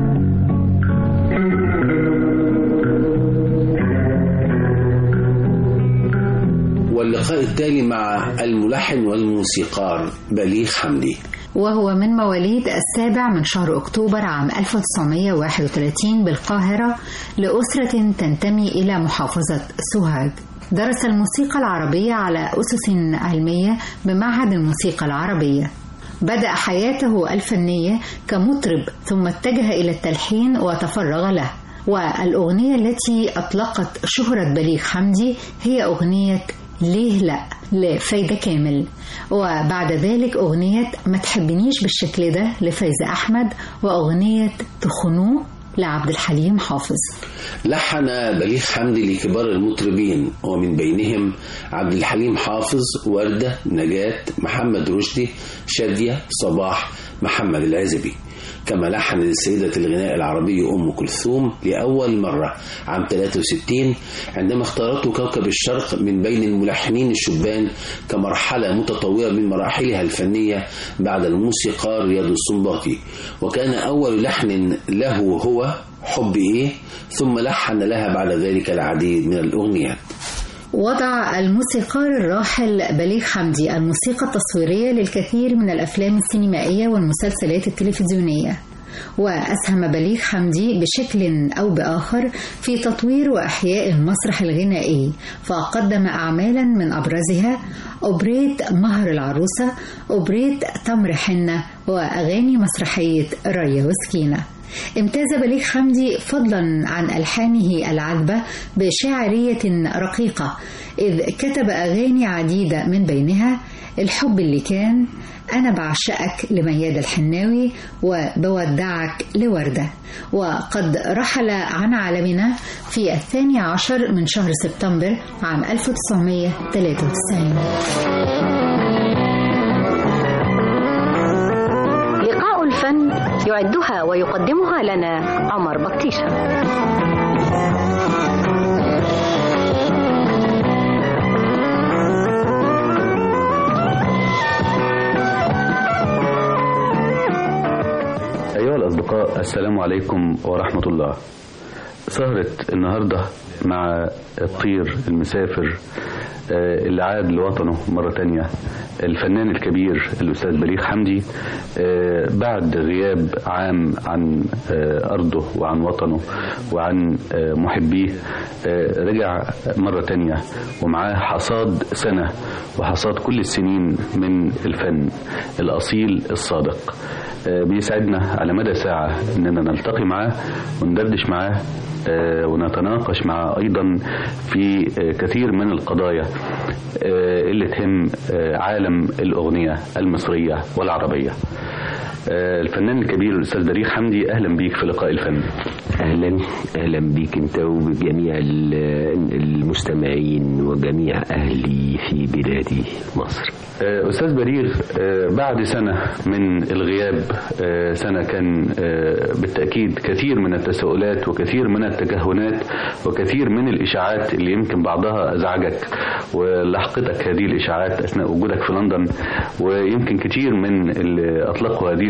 واللقاء التالي مع الملحن والموسيقار بليغ حمدي وهو من مواليد السابع من شهر أكتوبر عام 1931 بالقاهرة لأسرة تنتمي إلى محافظة سوهاج درس الموسيقى العربية على أسس علمية بمعهد الموسيقى العربية بدأ حياته الفنية كمطرب ثم اتجه إلى التلحين وتفرغ له والأغنية التي أطلقت شهرة بليغ حمدي هي أغنية ليه لا لفايدة كامل وبعد ذلك أغنية ما تحبنيش بالشكل ده لفايزة أحمد وأغنية تخنوه لعبد الحليم حافظ لحن بليغ حمدي لكبار المطربين ومن بينهم عبد الحليم حافظ وردة نجاة محمد رشدي شادية صباح محمد العزبي كما لحن لسيدة الغناء العربي أم كلثوم لأول مرة عام 63 عندما اختارته كوكب الشرق من بين الملحنين الشبان كمرحلة متطورة من مراحلها الفنية بعد الموسيقار رياض السنباطي وكان أول لحن له هو حب إيه ثم لحن لها بعد ذلك العديد من الأغنيات وضع الموسيقار الراحل بليغ حمدي الموسيقى التصويرية للكثير من الأفلام السينمائية والمسلسلات التلفزيونية وأسهم بليغ حمدي بشكل أو بآخر في تطوير وإحياء المسرح الغنائي فقدم أعمالا من أبرزها أوبريت مهر العروسة أوبريت تمر حنة وأغاني مسرحية ريا وسكينة امتاز بليغ حمدي فضلا عن ألحانه العذبة بشاعرية رقيقة إذ كتب أغاني عديدة من بينها الحب اللي كان أنا بعشقك لمياد الحناوي وبودعك لوردة وقد رحل عن عالمنا في الثاني عشر من شهر سبتمبر عام 1993 لقاء الفن يعدها ويقدمها لنا عمر بطيشة أيها الأصدقاء السلام عليكم ورحمة الله سهرة النهاردة مع الطير المسافر آه، اللي عاد لوطنه مرة تانية الفنان الكبير الأستاذ بليغ حمدي آه، بعد غياب عام عن آه، أرضه وعن وطنه وعن آه، محبيه آه، رجع مرة تانية ومعاه حصاد سنة وحصاد كل السنين من الفن الأصيل الصادق آه، بيسعدنا على مدى ساعة إننا نلتقي معاه وندردش معاه آه، ونتناقش معاه أيضا في آه، كثير من القضايا آه، اللي تهم آه، عالم الأغنية المصرية والعربية آه، الفنان الكبير الأستاذ بليغ حمدي أهلا بيك في لقاء الفن اهلا اهلا بيك انت وبجميع ال- المستمعين وجميع اهلي في بلادي مصر آه، أستاذ بليغ آه، بعد سنة من الغياب آه، سنة كان آه، بالتأكيد كثير من التساؤلات وكثير من التكهنات وكثير من الإشاعات اللي يمكن بعضها أزعجك ولحقتك هذه الإشاعات أثناء وجودك في لندن ويمكن كثير من اللي أطلقوا هذه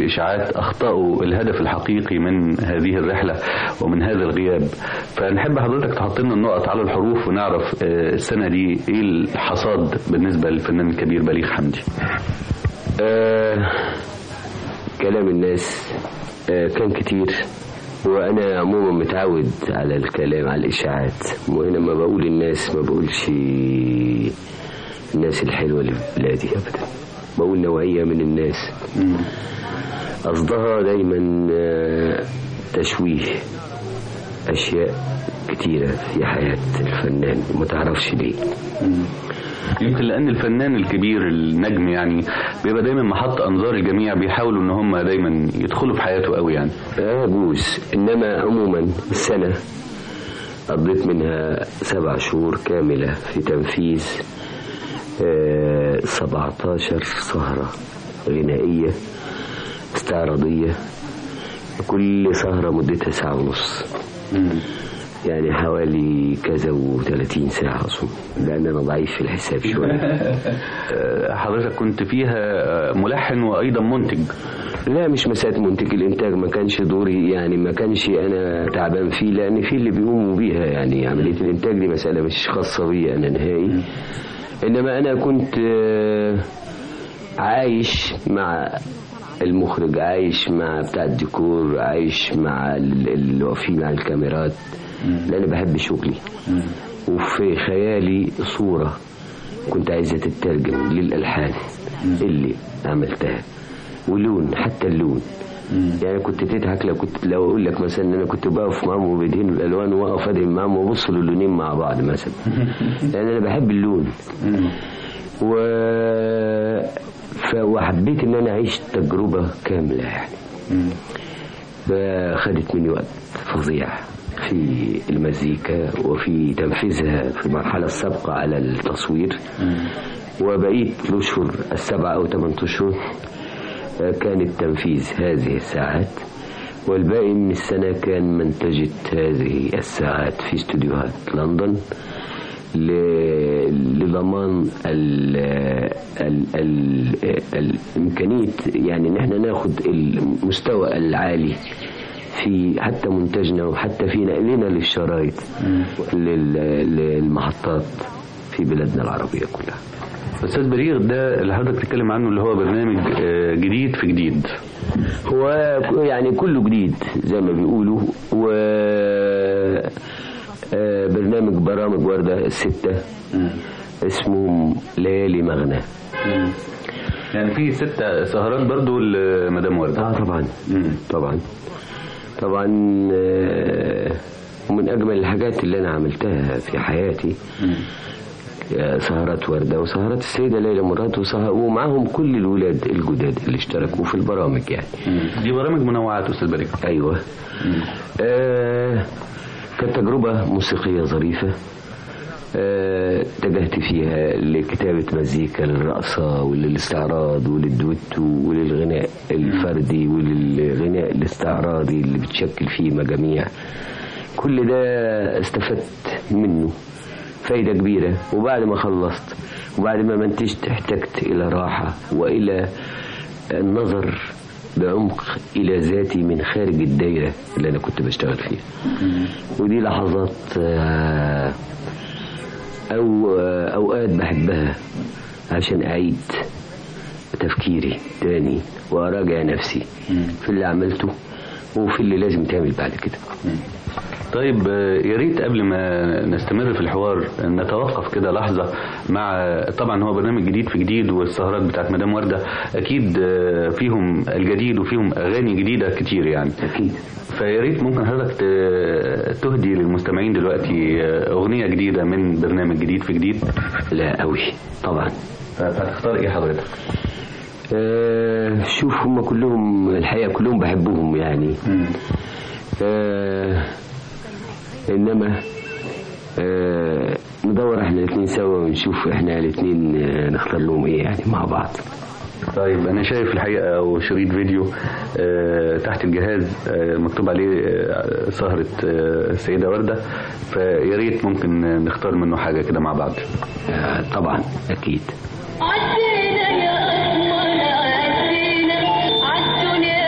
الإشاعات أخطأوا الهدف الحقيقي من هذه الرحلة ومن هذا الغياب فنحب حضرتك تحط لنا النقط على الحروف ونعرف آه، السنة دي إيه الحصاد بالنسبة للفنان الكبير بليغ حمدي آه كلام الناس آه كان كتير وانا عموما متعود على الكلام على الاشاعات وانا لما بقول الناس ما بقولش الناس الحلوه اللي في بلادي ابدا بقول نوعيه من الناس قصدها دايما آه، تشويه اشياء كتيره في حياه الفنان ما تعرفش ليه يمكن لأن الفنان الكبير النجم يعني بيبقى دايما محط أنظار الجميع بيحاولوا إن هم دايما يدخلوا في حياته قوي يعني اه جوز انما عموما السنة قضيت منها سبع شهور كاملة في تنفيذ آه 17 سهرة غنائية استعراضية كل سهرة مدتها ساعة ونص يعني حوالي كذا و30 ساعة أظن لأن أنا ضعيف في الحساب شوية آه، حضرتك كنت فيها آه، ملحن وأيضا منتج لا مش مسألة منتج الإنتاج ما كانش دوري يعني ما كانش أنا تعبان فيه لأن في اللي بيقوموا بيها يعني عملية الإنتاج دي مسألة مش خاصة بي أنا نهائي إنما أنا كنت آه، عايش مع المخرج عايش مع بتاع الديكور عايش مع ال- اللي واقفين على الكاميرات لأن بحب شغلي وفي خيالي صورة كنت عايزة تترجم للألحان اللي عملتها ولون حتى اللون يعني كنت تضحك لو كنت لو اقول لك مثلا ان انا كنت بقف معاهم وبيدهنوا الالوان واقف ادهن معاهم وابص للونين مع بعض مثلا لان انا بحب اللون و ف- وحبيت ان انا اعيش تجربه كامله يعني فخدت مني وقت فظيع في المزيكا وفي تنفيذها في المرحله السابقه على التصوير وبقيت الاشهر السبعه او ثمان اشهر آه، كان التنفيذ هذه الساعات والباقي من السنة كان منتجة هذه الساعات في استوديوهات لندن ل- لضمان ال ال ال الإمكانية يعني إن احنا ناخد المستوى العالي في حتى منتجنا وحتى في نقلنا للشرايط لل- للمحطات في بلادنا العربية كلها أستاذ بليغ ده اللي حضرتك بتتكلم عنه اللي هو برنامج آه، جديد في جديد هو يعني كله جديد زي ما بيقولوا و آه، برنامج برامج وردة الستة اسمه ليالي مغنى يعني في ست سهرات برضو لمدام وردة اه طبعا طبعا طبعا آه، ومن اجمل الحاجات اللي انا عملتها في حياتي آه، سهرات وردة وسهرات السيدة ليلى مراد وسهر ومعاهم كل الولاد الجداد اللي اشتركوا في البرامج يعني دي برامج منوعات أستاذ بليغ ايوه آه كانت تجربة موسيقية ظريفة آه، اتجهت فيها لكتابة مزيكا للرقصة وللاستعراض وللدويتو وللغناء الفردي وللغناء الاستعراضي اللي بتشكل فيه مجاميع كل ده استفدت منه فايدة كبيرة وبعد ما خلصت وبعد ما منتجت احتجت إلى راحة وإلى النظر بعمق إلى ذاتي من خارج الدايرة اللي أنا كنت بشتغل فيها ودي لحظات آه، أو آه، أوقات بحبها عشان أعيد تفكيري تاني وأراجع نفسي في اللي عملته وفي اللي لازم تعمل بعد كده طيب آه، يا ريت قبل ما نستمر في الحوار نتوقف كده لحظة مع طبعا هو برنامج جديد في جديد والسهرات بتاعت مدام وردة أكيد آه، فيهم الجديد وفيهم أغاني جديدة كتير يعني أكيد فيا ريت ممكن حضرتك ت- تهدي للمستمعين دلوقتي آه، أغنية جديدة من برنامج جديد في جديد لا قوي طبعا هتختار إيه حضرتك؟ آه شوف هم كلهم الحقيقة كلهم بحبهم يعني آه انما آه ندور احنا الاثنين سوا ونشوف احنا الاثنين آه نختار لهم ايه يعني مع بعض طيب انا شايف الحقيقه وشريط فيديو آه، تحت الجهاز آه، مكتوب عليه آه، سهره آه، السيده ورده فيا ريت ممكن نختار منه حاجه كده مع بعض آه طبعا اكيد عدينا يا أسمر عدينا عالدنيا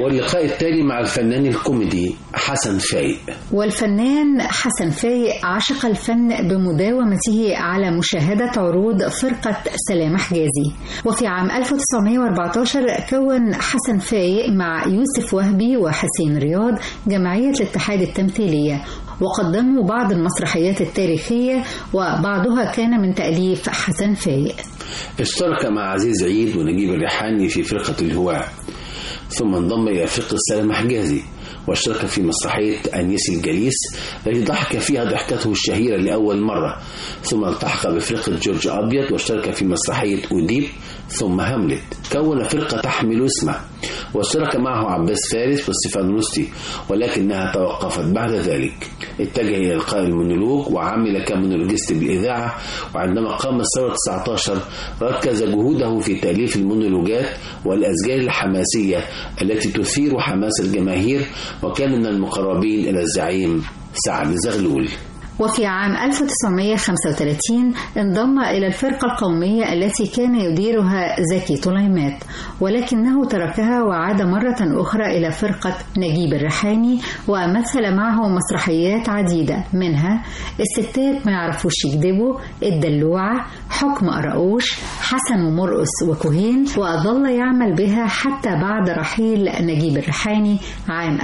واللقاء التالي مع الفنان الكوميدي حسن فايق والفنان حسن فايق عشق الفن بمداومته على مشاهدة عروض فرقة سلام حجازي وفي عام 1914 كون حسن فايق مع يوسف وهبي وحسين رياض جمعية الاتحاد التمثيلية وقدموا بعض المسرحيات التاريخية وبعضها كان من تأليف حسن فايق اشترك مع عزيز عيد ونجيب الريحاني في فرقة الهواة ثم انضم إلى فرقة سلام حجازي واشترك في مسرحية أنيس الجليس التي ضحك فيها ضحكته الشهيرة لأول مرة ثم التحق بفرقة جورج أبيض واشترك في مسرحية أوديب ثم هاملت كون فرقة تحمل اسمه واشترك معه عباس فارس وستيفان روستي ولكنها توقفت بعد ذلك اتجه إلى إلقاء المونولوج وعمل كمونولوجيست بالإذاعة وعندما قام الثورة 19 ركز جهوده في تأليف المونولوجات والأسجال الحماسية التي تثير حماس الجماهير وكان من المقربين إلى الزعيم سعد زغلول وفي عام 1935 انضم إلى الفرقة القومية التي كان يديرها زكي طليمات ولكنه تركها وعاد مرة أخرى إلى فرقة نجيب الريحاني ومثل معه مسرحيات عديدة منها الستات ما يعرفوش يكذبوا الدلوعة حكم قراقوش حسن ومرقس وكهين وظل يعمل بها حتى بعد رحيل نجيب الريحاني عام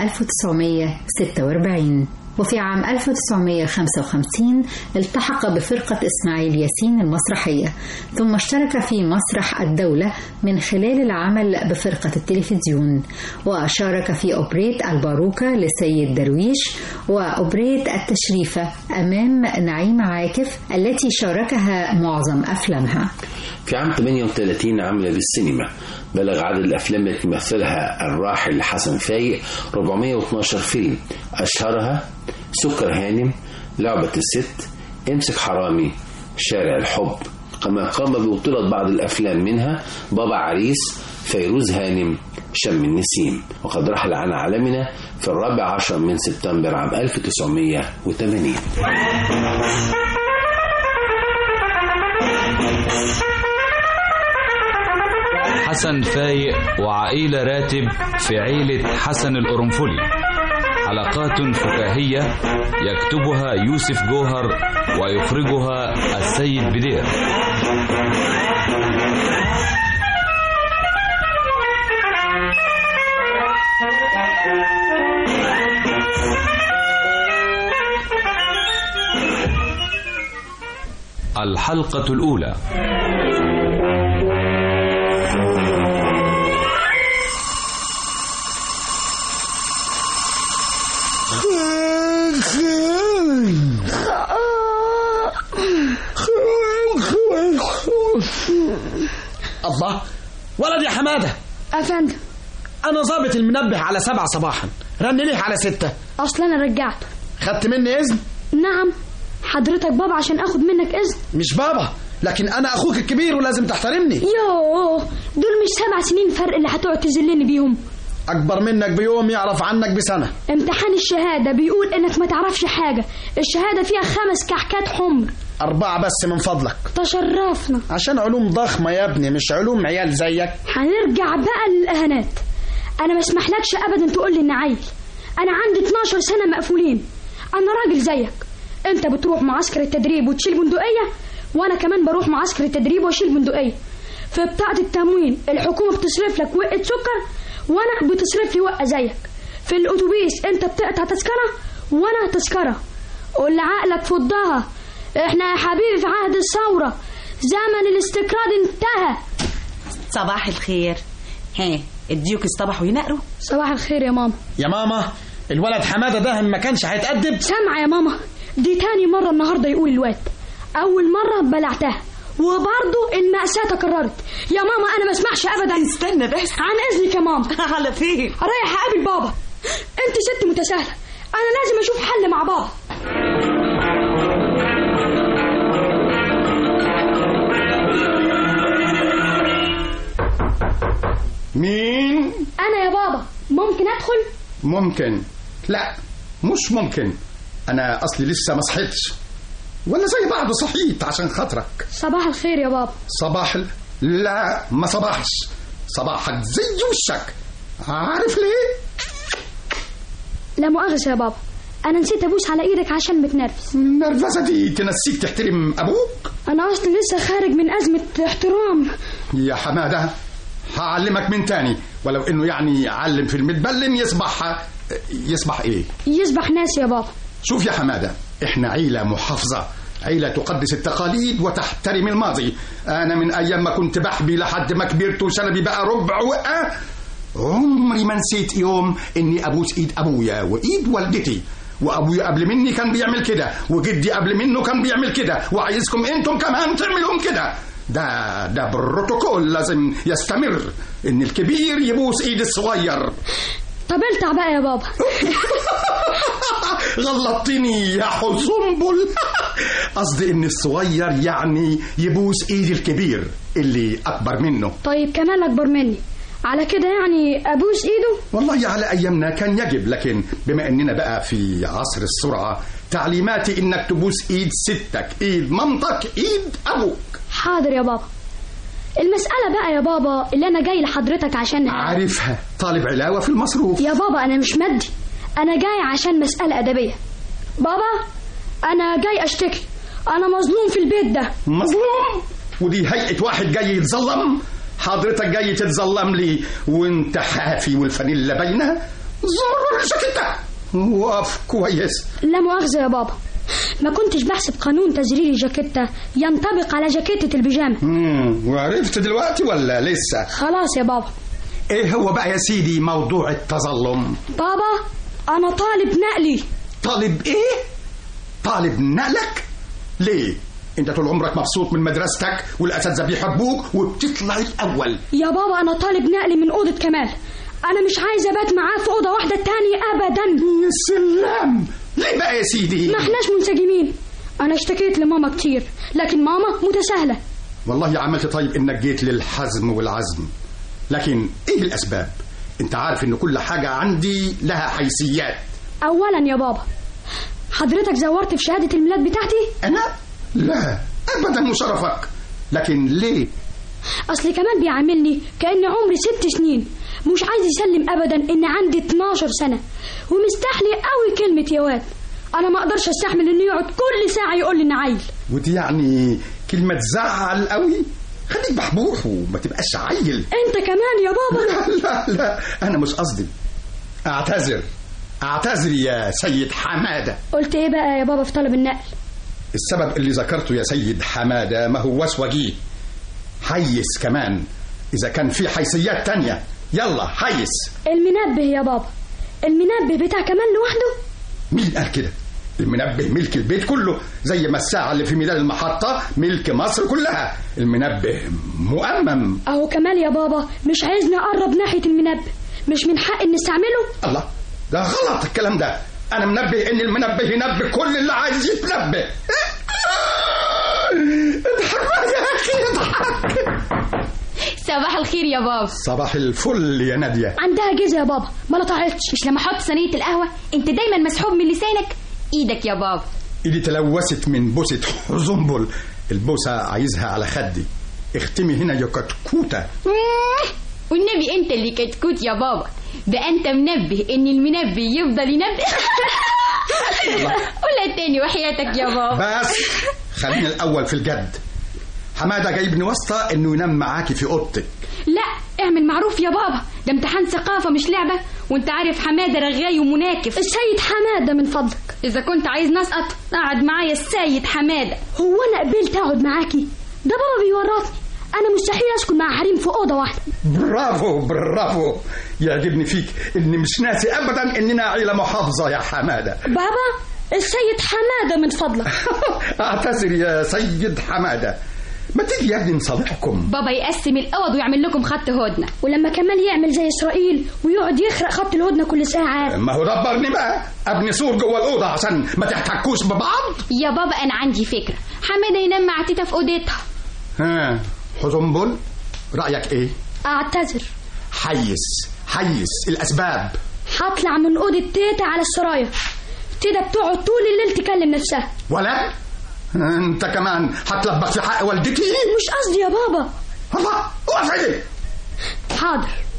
1946 وفي عام 1955 التحق بفرقة إسماعيل ياسين المسرحية ثم اشترك في مسرح الدولة من خلال العمل بفرقة التلفزيون وشارك في أوبريت الباروكة لسيد درويش وأوبريت التشريفة أمام نعيم عاكف التي شاركها معظم أفلامها في عام 38 عمل بالسينما بلغ عدد الأفلام التي مثلها الراحل حسن فايق 412 فيلم أشهرها سكر هانم لعبة الست امسك حرامي شارع الحب كما قام ببطولة بعض الأفلام منها بابا عريس فيروز هانم شم النسيم وقد رحل عن عالمنا في الرابع عشر من سبتمبر عام 1980 حسن فايق وعائلة راتب في عيلة حسن القرنفلي حلقات فكاهية يكتبها يوسف جوهر ويخرجها السيد بدير الحلقة الأولى الله ولد يا حمادة أفندم أنا ظابط المنبه على سبعة صباحا رن ليه على ستة أصل أنا رجعته خدت مني إذن نعم حضرتك بابا عشان أخد منك إذن مش بابا لكن أنا أخوك الكبير ولازم تحترمني يوه دول مش سبع سنين فرق اللي هتقعد تذلني بيهم أكبر منك بيوم يعرف عنك بسنة امتحان الشهادة بيقول إنك ما تعرفش حاجة الشهادة فيها خمس كحكات حمر أربعة بس من فضلك تشرفنا عشان علوم ضخمة يا ابني مش علوم عيال زيك هنرجع بقى للإهانات أنا ما اسمحلكش أبدا تقول لي إن عيل أنا عندي 12 سنة مقفولين أنا راجل زيك أنت بتروح معسكر التدريب وتشيل بندقية وأنا كمان بروح معسكر التدريب وأشيل بندقية في بطاقة التموين الحكومة بتصرف لك وقة سكر وأنا بتصرف لي وقة زيك في الأتوبيس أنت بتقطع تذكرة وأنا تذكرة قول لعقلك فضها احنا يا حبيبي في عهد الثورة زمن الاستقرار انتهى صباح الخير ها الديوك اصطبحوا ينقروا صباح الخير يا ماما يا ماما الولد حمادة ده ما كانش هيتأدب سامعة يا ماما دي تاني مرة النهاردة يقول الواد أول مرة بلعتها وبرضه المأساة تكررت يا ماما أنا ما اسمعش أبدا استنى بس عن إذنك يا ماما على فين رايح أقابل بابا أنت ست متساهلة أنا لازم أشوف حل مع بابا مين؟ أنا يا بابا ممكن أدخل؟ ممكن لا مش ممكن أنا أصلي لسه ما صحيتش ولا زي بعض صحيت عشان خاطرك صباح الخير يا بابا صباح ال... لا ما صباحش صباحك زي وشك عارف ليه لا مؤاخذة يا بابا أنا نسيت أبوس على إيدك عشان متنرفز النرفزة دي تنسيك تحترم أبوك أنا أصلي لسه خارج من أزمة احترام يا حمادة هعلمك من تاني ولو انه يعني علم في المتبلم يصبح يصبح ايه يصبح ناس يا بابا شوف يا حمادة احنا عيلة محافظة عيلة تقدس التقاليد وتحترم الماضي انا من ايام ما كنت بحبي لحد ما كبرت وشنبي بقى ربع وقع عمري ما نسيت يوم اني ابوس ايد ابويا وايد والدتي وابويا قبل مني كان بيعمل كده وجدي قبل منه كان بيعمل كده وعايزكم انتم كمان تعملوا كده ده ده بروتوكول لازم يستمر ان الكبير يبوس ايد الصغير طب التع بقى يا بابا غلطتني يا حزنبل قصدي ان الصغير يعني يبوس ايد الكبير اللي اكبر منه طيب كمان أكبر مني على كده يعني أبوس إيده والله على ايامنا كان يجب لكن بما اننا بقى في عصر السرعه تعليماتي انك تبوس ايد ستك ايد مامتك ايد ابوك حاضر يا بابا المسألة بقى يا بابا اللي أنا جاي لحضرتك عشانها عارفها طالب علاوه في المصروف يا بابا أنا مش مادي أنا جاي عشان مسألة أدبية بابا أنا جاي أشتكي أنا مظلوم في البيت ده مظلوم ودي هيئه واحد جاي يتظلم حضرتك جاي تتظلم لي وانت حافي والفانيلا باينه زر الجاكيته وقف كويس لا مؤاخذة يا بابا ما كنتش بحسب قانون تزرير الجاكيتة ينطبق على جاكيتة البيجامة مم، وعرفت دلوقتي ولا لسه خلاص يا بابا ايه هو بقى يا سيدي موضوع التظلم بابا أنا طالب نقلي طالب ايه طالب نقلك ليه انت طول عمرك مبسوط من مدرستك والاساتذه بيحبوك وبتطلع الاول يا بابا أنا طالب نقلي من أوضة كمال أنا مش عايزة أبات معاه في أوضة واحدة تاني أبدا يا سلام ليه بقى يا سيدي ما احناش منسجمين أنا اشتكيت لماما كتير لكن ماما متساهلة والله عملت طيب انك جيت للحزم والعزم لكن ايه الاسباب انت عارف ان كل حاجه عندي لها حيثيات أولا يا بابا حضرتك زورت في شهادة الميلاد بتاعتي انا لا ابدا وشرفك لكن ليه أصل كمان بيعاملني كأن عمري ست سنين مش عايز يسلم أبدا إن عندي 12 سنة ومستحلي قوي كلمة يا واد أنا ما أقدرش أستحمل إنه يقعد كل ساعة يقول لي إن عيل ودي يعني كلمه تزعل قوي خليك بحبوح وما تبقاش عيل أنت كمان يا بابا لا لا لا انا مش قصدي اعتذر اعتذر يا سيد حماده قلت إيه بقى يا بابا في طلب النقل السبب اللي ذكرته يا سيد حماده ما هوش وجيه حيس كمان اذا كان في حيثيات تانية يلا حيس المنبه يا بابا المنبه بتاع كمان لوحده مين قال كده المنبه ملك البيت كله زي ما الساعة اللي في ميدان المحطة ملك مصر كلها المنبه مؤمم أهو كمال يا بابا مش عايزني أقرب ناحية المنبه مش من حقي إني استعمله الله ده غلط الكلام ده أنا منبه إن المنبه ينبه كل اللي عايز يتنبه اضحك يا أخي اضحك صباح الخير يا بابا صباح الفل يا نادية عندها جيزة يا بابا ما لطعتش مش لما احط صينيه القهوه انت دايما مسحوب من لسانك ايدك يا بابا إيدي تلوثت من بوسة حزنبل البوسة عايزها على خدي اختمي هنا يا كتكوتة والنبي انت اللي كتكوت يا بابا ده انت منبه ان المنبه يفضل ينبه قولها تاني وحياتك يا بابا بس خلينا الأول في الجد حمادة جايبني واسطة إنه ينام معاكي في أوضتك لا اعمل معروف يا بابا ده امتحان ثقافة مش لعبة وانت عارف حمادة رغاي ومناكف السيد حمادة من فضلك اذا كنت عايز نسقط قعد معايا السيد حمادة هو أنا قبلت أقعد معاكي ده بابا بيورطني أنا مستحيل أسكن مع حريم في أوضة واحدة برافو برافو يعجبني فيك إني مش ناسي أبدا إننا عيلة محافظة يا حمادة بابا السيد حمادة من فضلك أعتذر يا سيد حمادة ما تيجي يا ابني نصالحكم بابا يقسم الاوض ويعمل لكم خط هدنة ولما كمال يعمل زي إسرائيل ويقعد يخرق خط الهدنة كل ساعة ما هو دبرني بقى ابني سور جوه الأوضة عشان ما تحتكوش ببعض يا بابا انا عندي فكرة حمادة ينام مع تيتا في اوضتها ها حزنبل رأيك إيه أعتذر حيس حيس الأسباب هطلع من أوضة تيتا على السرايا تيتا بتقعد طول الليل تكلم نفسها ولا انت كمان هتلبخ في حق والدتي مش قصدي يا بابا الله اقف عدل حاضر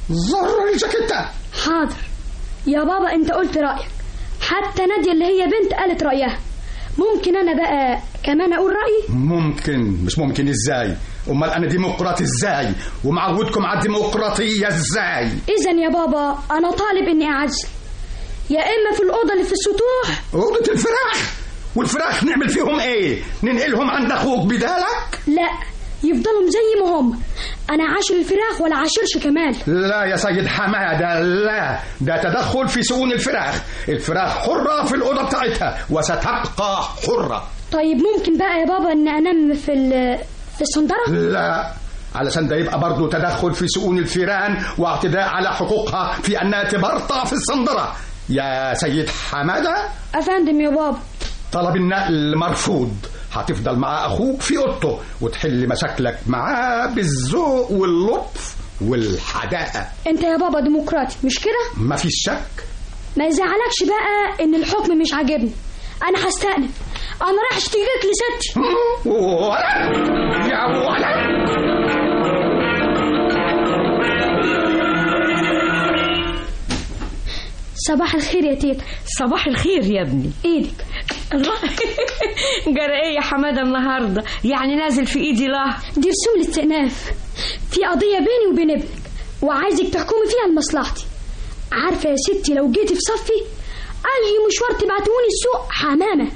زر الجاكيتة حاضر يا بابا انت قلت رأيك حتى نادية اللي هي بنت قالت رأيها ممكن انا بقى كمان اقول رأيي ممكن مش ممكن ازاي امال انا ديمقراطي ازاي ومعودكم على الديمقراطيه ازاي اذا يا بابا انا طالب اني اعزل يا اما في الاوضه اللي في السطوح اوضه الفراخ والفراخ نعمل فيهم ايه ننقلهم عند اخوك بدالك لا يفضلوا زي ما هم انا عاشر الفراخ ولا عاشرش كمال لا يا سيد حماده لا ده تدخل في شؤون الفراخ الفراخ حره في الاوضه بتاعتها وستبقى حره طيب ممكن بقى يا بابا ان انام في ال- في الصندره لا علشان ده يبقى برضه تدخل في شؤون الفيران واعتداء على حقوقها في انها تبرطع في الصندره يا سيد حماده افندم يا بابا طلب النقل مرفوض هتفضل مع اخوك في اوضته وتحل مشاكلك معاه بالذوق واللطف والحداقه انت يا بابا ديمقراطي مش كده مفيش شك ما يزعلكش بقى ان الحكم مش عاجبني انا هستأنف انا رايح اشتكيك لستي ولد يا ولد صباح الخير يا تيتا صباح الخير يا ابني ايدك الله جرى ايه يا حماده النهارده يعني نازل في ايدي لا دي رسوم الاستئناف في قضية بيني وبين ابنك وعايزك تحكمي فيها لمصلحتي عارفة يا ستي لو جيتي في صفي أي مشوار تبعتوني السوق حمامة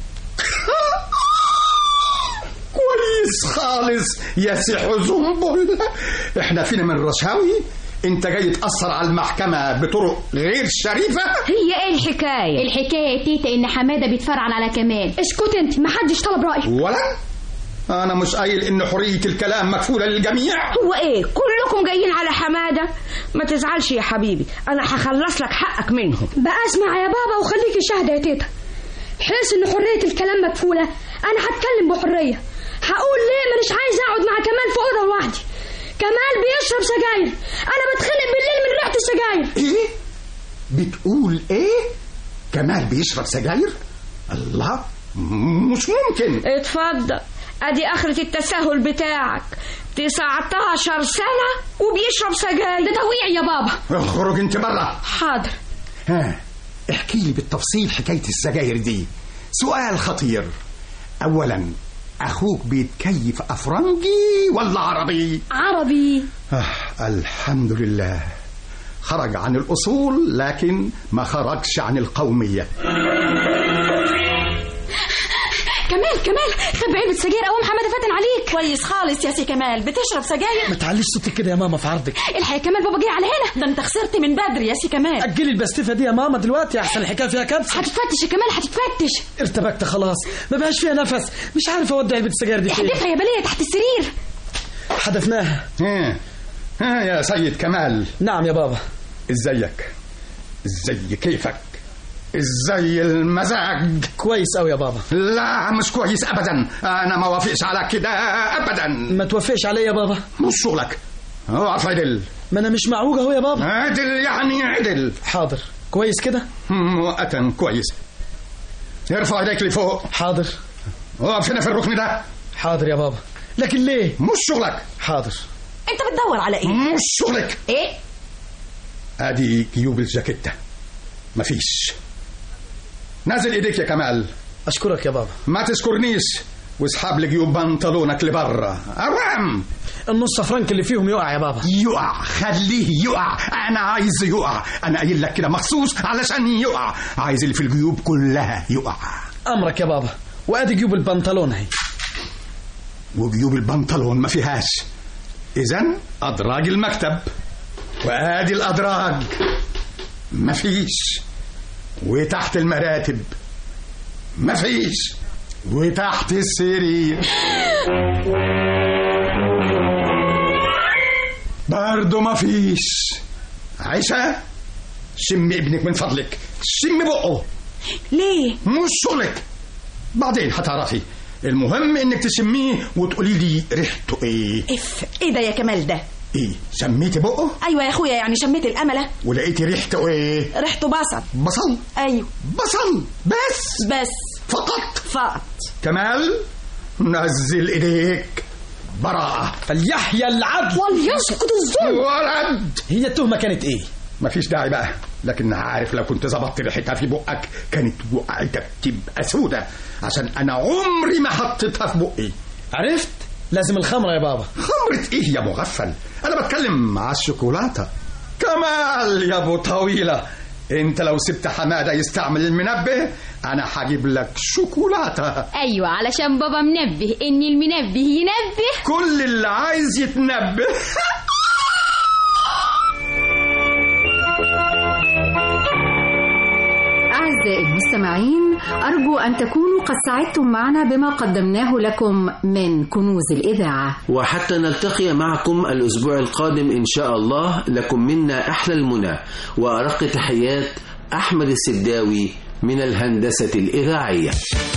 كويس خالص يا سي حزنبل احنا فينا من رشاوي انت جاي تأثر على المحكمة بطرق غير شريفة هي ايه الحكايه الحكايه يا تيتا ان حماده بيتفرعن على كمال اسكت انت محدش طلب رأيك ولا انا مش قايل ان حرية الكلام مكفولة للجميع هو ايه كلكم جايين على حماده ما تزعلش يا حبيبي انا هخلص لك حقك منهم بقى اسمع يا بابا وخليكي شاهدة يا تيتا حيث ان حرية الكلام مكفولة انا هتكلم بحرية هقول ليه مانيش عايز اقعد مع كمال في اوضه لوحدي كمال بيشرب سجاير انا بتخنق بالليل من ريحه السجاير ايه بتقول ايه كمال بيشرب سجاير الله م- مش ممكن اتفضل ادي اخرة التساهل بتاعك 19 سنة وبيشرب سجاير ده طويعي يا بابا اخرج انت بره حاضر ها احكي لي بالتفصيل حكاية السجاير دي سؤال خطير اولا اخوك بيتكيف افرنجي ولا عربي عربي آه الحمد لله خرج عن الأصول لكن ما خرجش عن القومية كمال كمال خبي علبه سجاير قوم حماده فاتن عليك كويس خالص يا سي كمال بتشرب سجاير ما تعليش صوتك كده يا ماما في عرضك الحق يا كمال بابا جاي على هنا ده انت خسرت من بدري يا سي كمال اجلي البستيفه دي يا ماما دلوقتي احسن الحكايه فيها كبسه هتتفتش يا كمال هتتفتش ارتبكت خلاص ما بقاش فيها نفس مش عارف اودي علبه السجاير دي فين احدفها يا بليه تحت السرير حدفناها ها ها يا سيد كمال نعم يا بابا ازيك ازاي كيفك ازاي المزاج كويس قوي يا بابا لا مش كويس ابدا انا ما وافقش على كده ابدا ما توافقش عليا يا بابا مش شغلك اقف عدل ما انا مش معوج اهو يا بابا عدل يعني عدل حاضر كويس كده مؤقتا كويس ارفع ايديك لفوق حاضر اقف هنا في الركن ده حاضر يا بابا لكن ليه مش شغلك حاضر انت بتدور على ايه مش شغلك ايه ادي جيوب الجاكيتة مفيش نازل ايديك يا كمال اشكرك يا بابا ما تشكرنيش واسحب لي جيوب بنطلونك لبره اوام النص فرنك اللي فيهم يقع يا بابا يقع خليه يقع انا عايز يقع انا قايل لك كده مخصوص علشان يقع عايز اللي في الجيوب كلها يقع امرك يا بابا وادي جيوب البنطلون اهي وجيوب البنطلون ما فيهاش اذا ادراج المكتب وادي الادراج ما فيش وتحت المراتب ما فيش وتحت السرير برضه ما فيش عيشة شم ابنك من فضلك شم بقه ليه مش شغلك بعدين هتعرفي المهم انك تشميه وتقولي لي ريحته ايه اف ايه ده يا كمال ده ايه شميتي بقه ايوه يا اخويا يعني شميت الامله ولقيتي ريحته ايه ريحته بصل بصل ايوه بصل بس بس فقط فقط كمال نزل ايديك براءة فليحيى العدل وليسقط الظلم ولد هي التهمة كانت ايه؟ مفيش داعي بقى لكن عارف لو كنت ظبطت ريحتها في بقك كانت وقعتك تبقى سودة عشان انا عمري ما حطيتها في بقي عرفت؟ لازم الخمرة يا بابا خمرة ايه يا مغفل انا بتكلم على الشوكولاتة كمال يا ابو طويلة انت لو سبت حمادة يستعمل المنبه انا هجيب لك شوكولاتة ايوه علشان بابا منبه ان المنبه ينبه كل اللي عايز يتنبه أعزائي المستمعين أرجو أن تكونوا قد سعدتم معنا بما قدمناه لكم من كنوز الإذاعة وحتى نلتقي معكم الأسبوع القادم إن شاء الله لكم منا أحلى المنى وأرق تحيات أحمد السداوي من الهندسة الإذاعية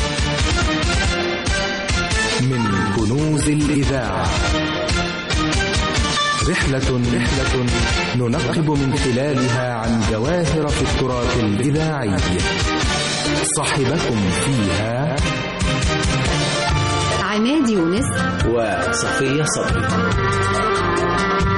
من كنوز الإذاعة رحلة رحلة ننقب من خلالها عن جواهر في التراث الإذاعي صاحبكم فيها عماد يونس وصفية صبري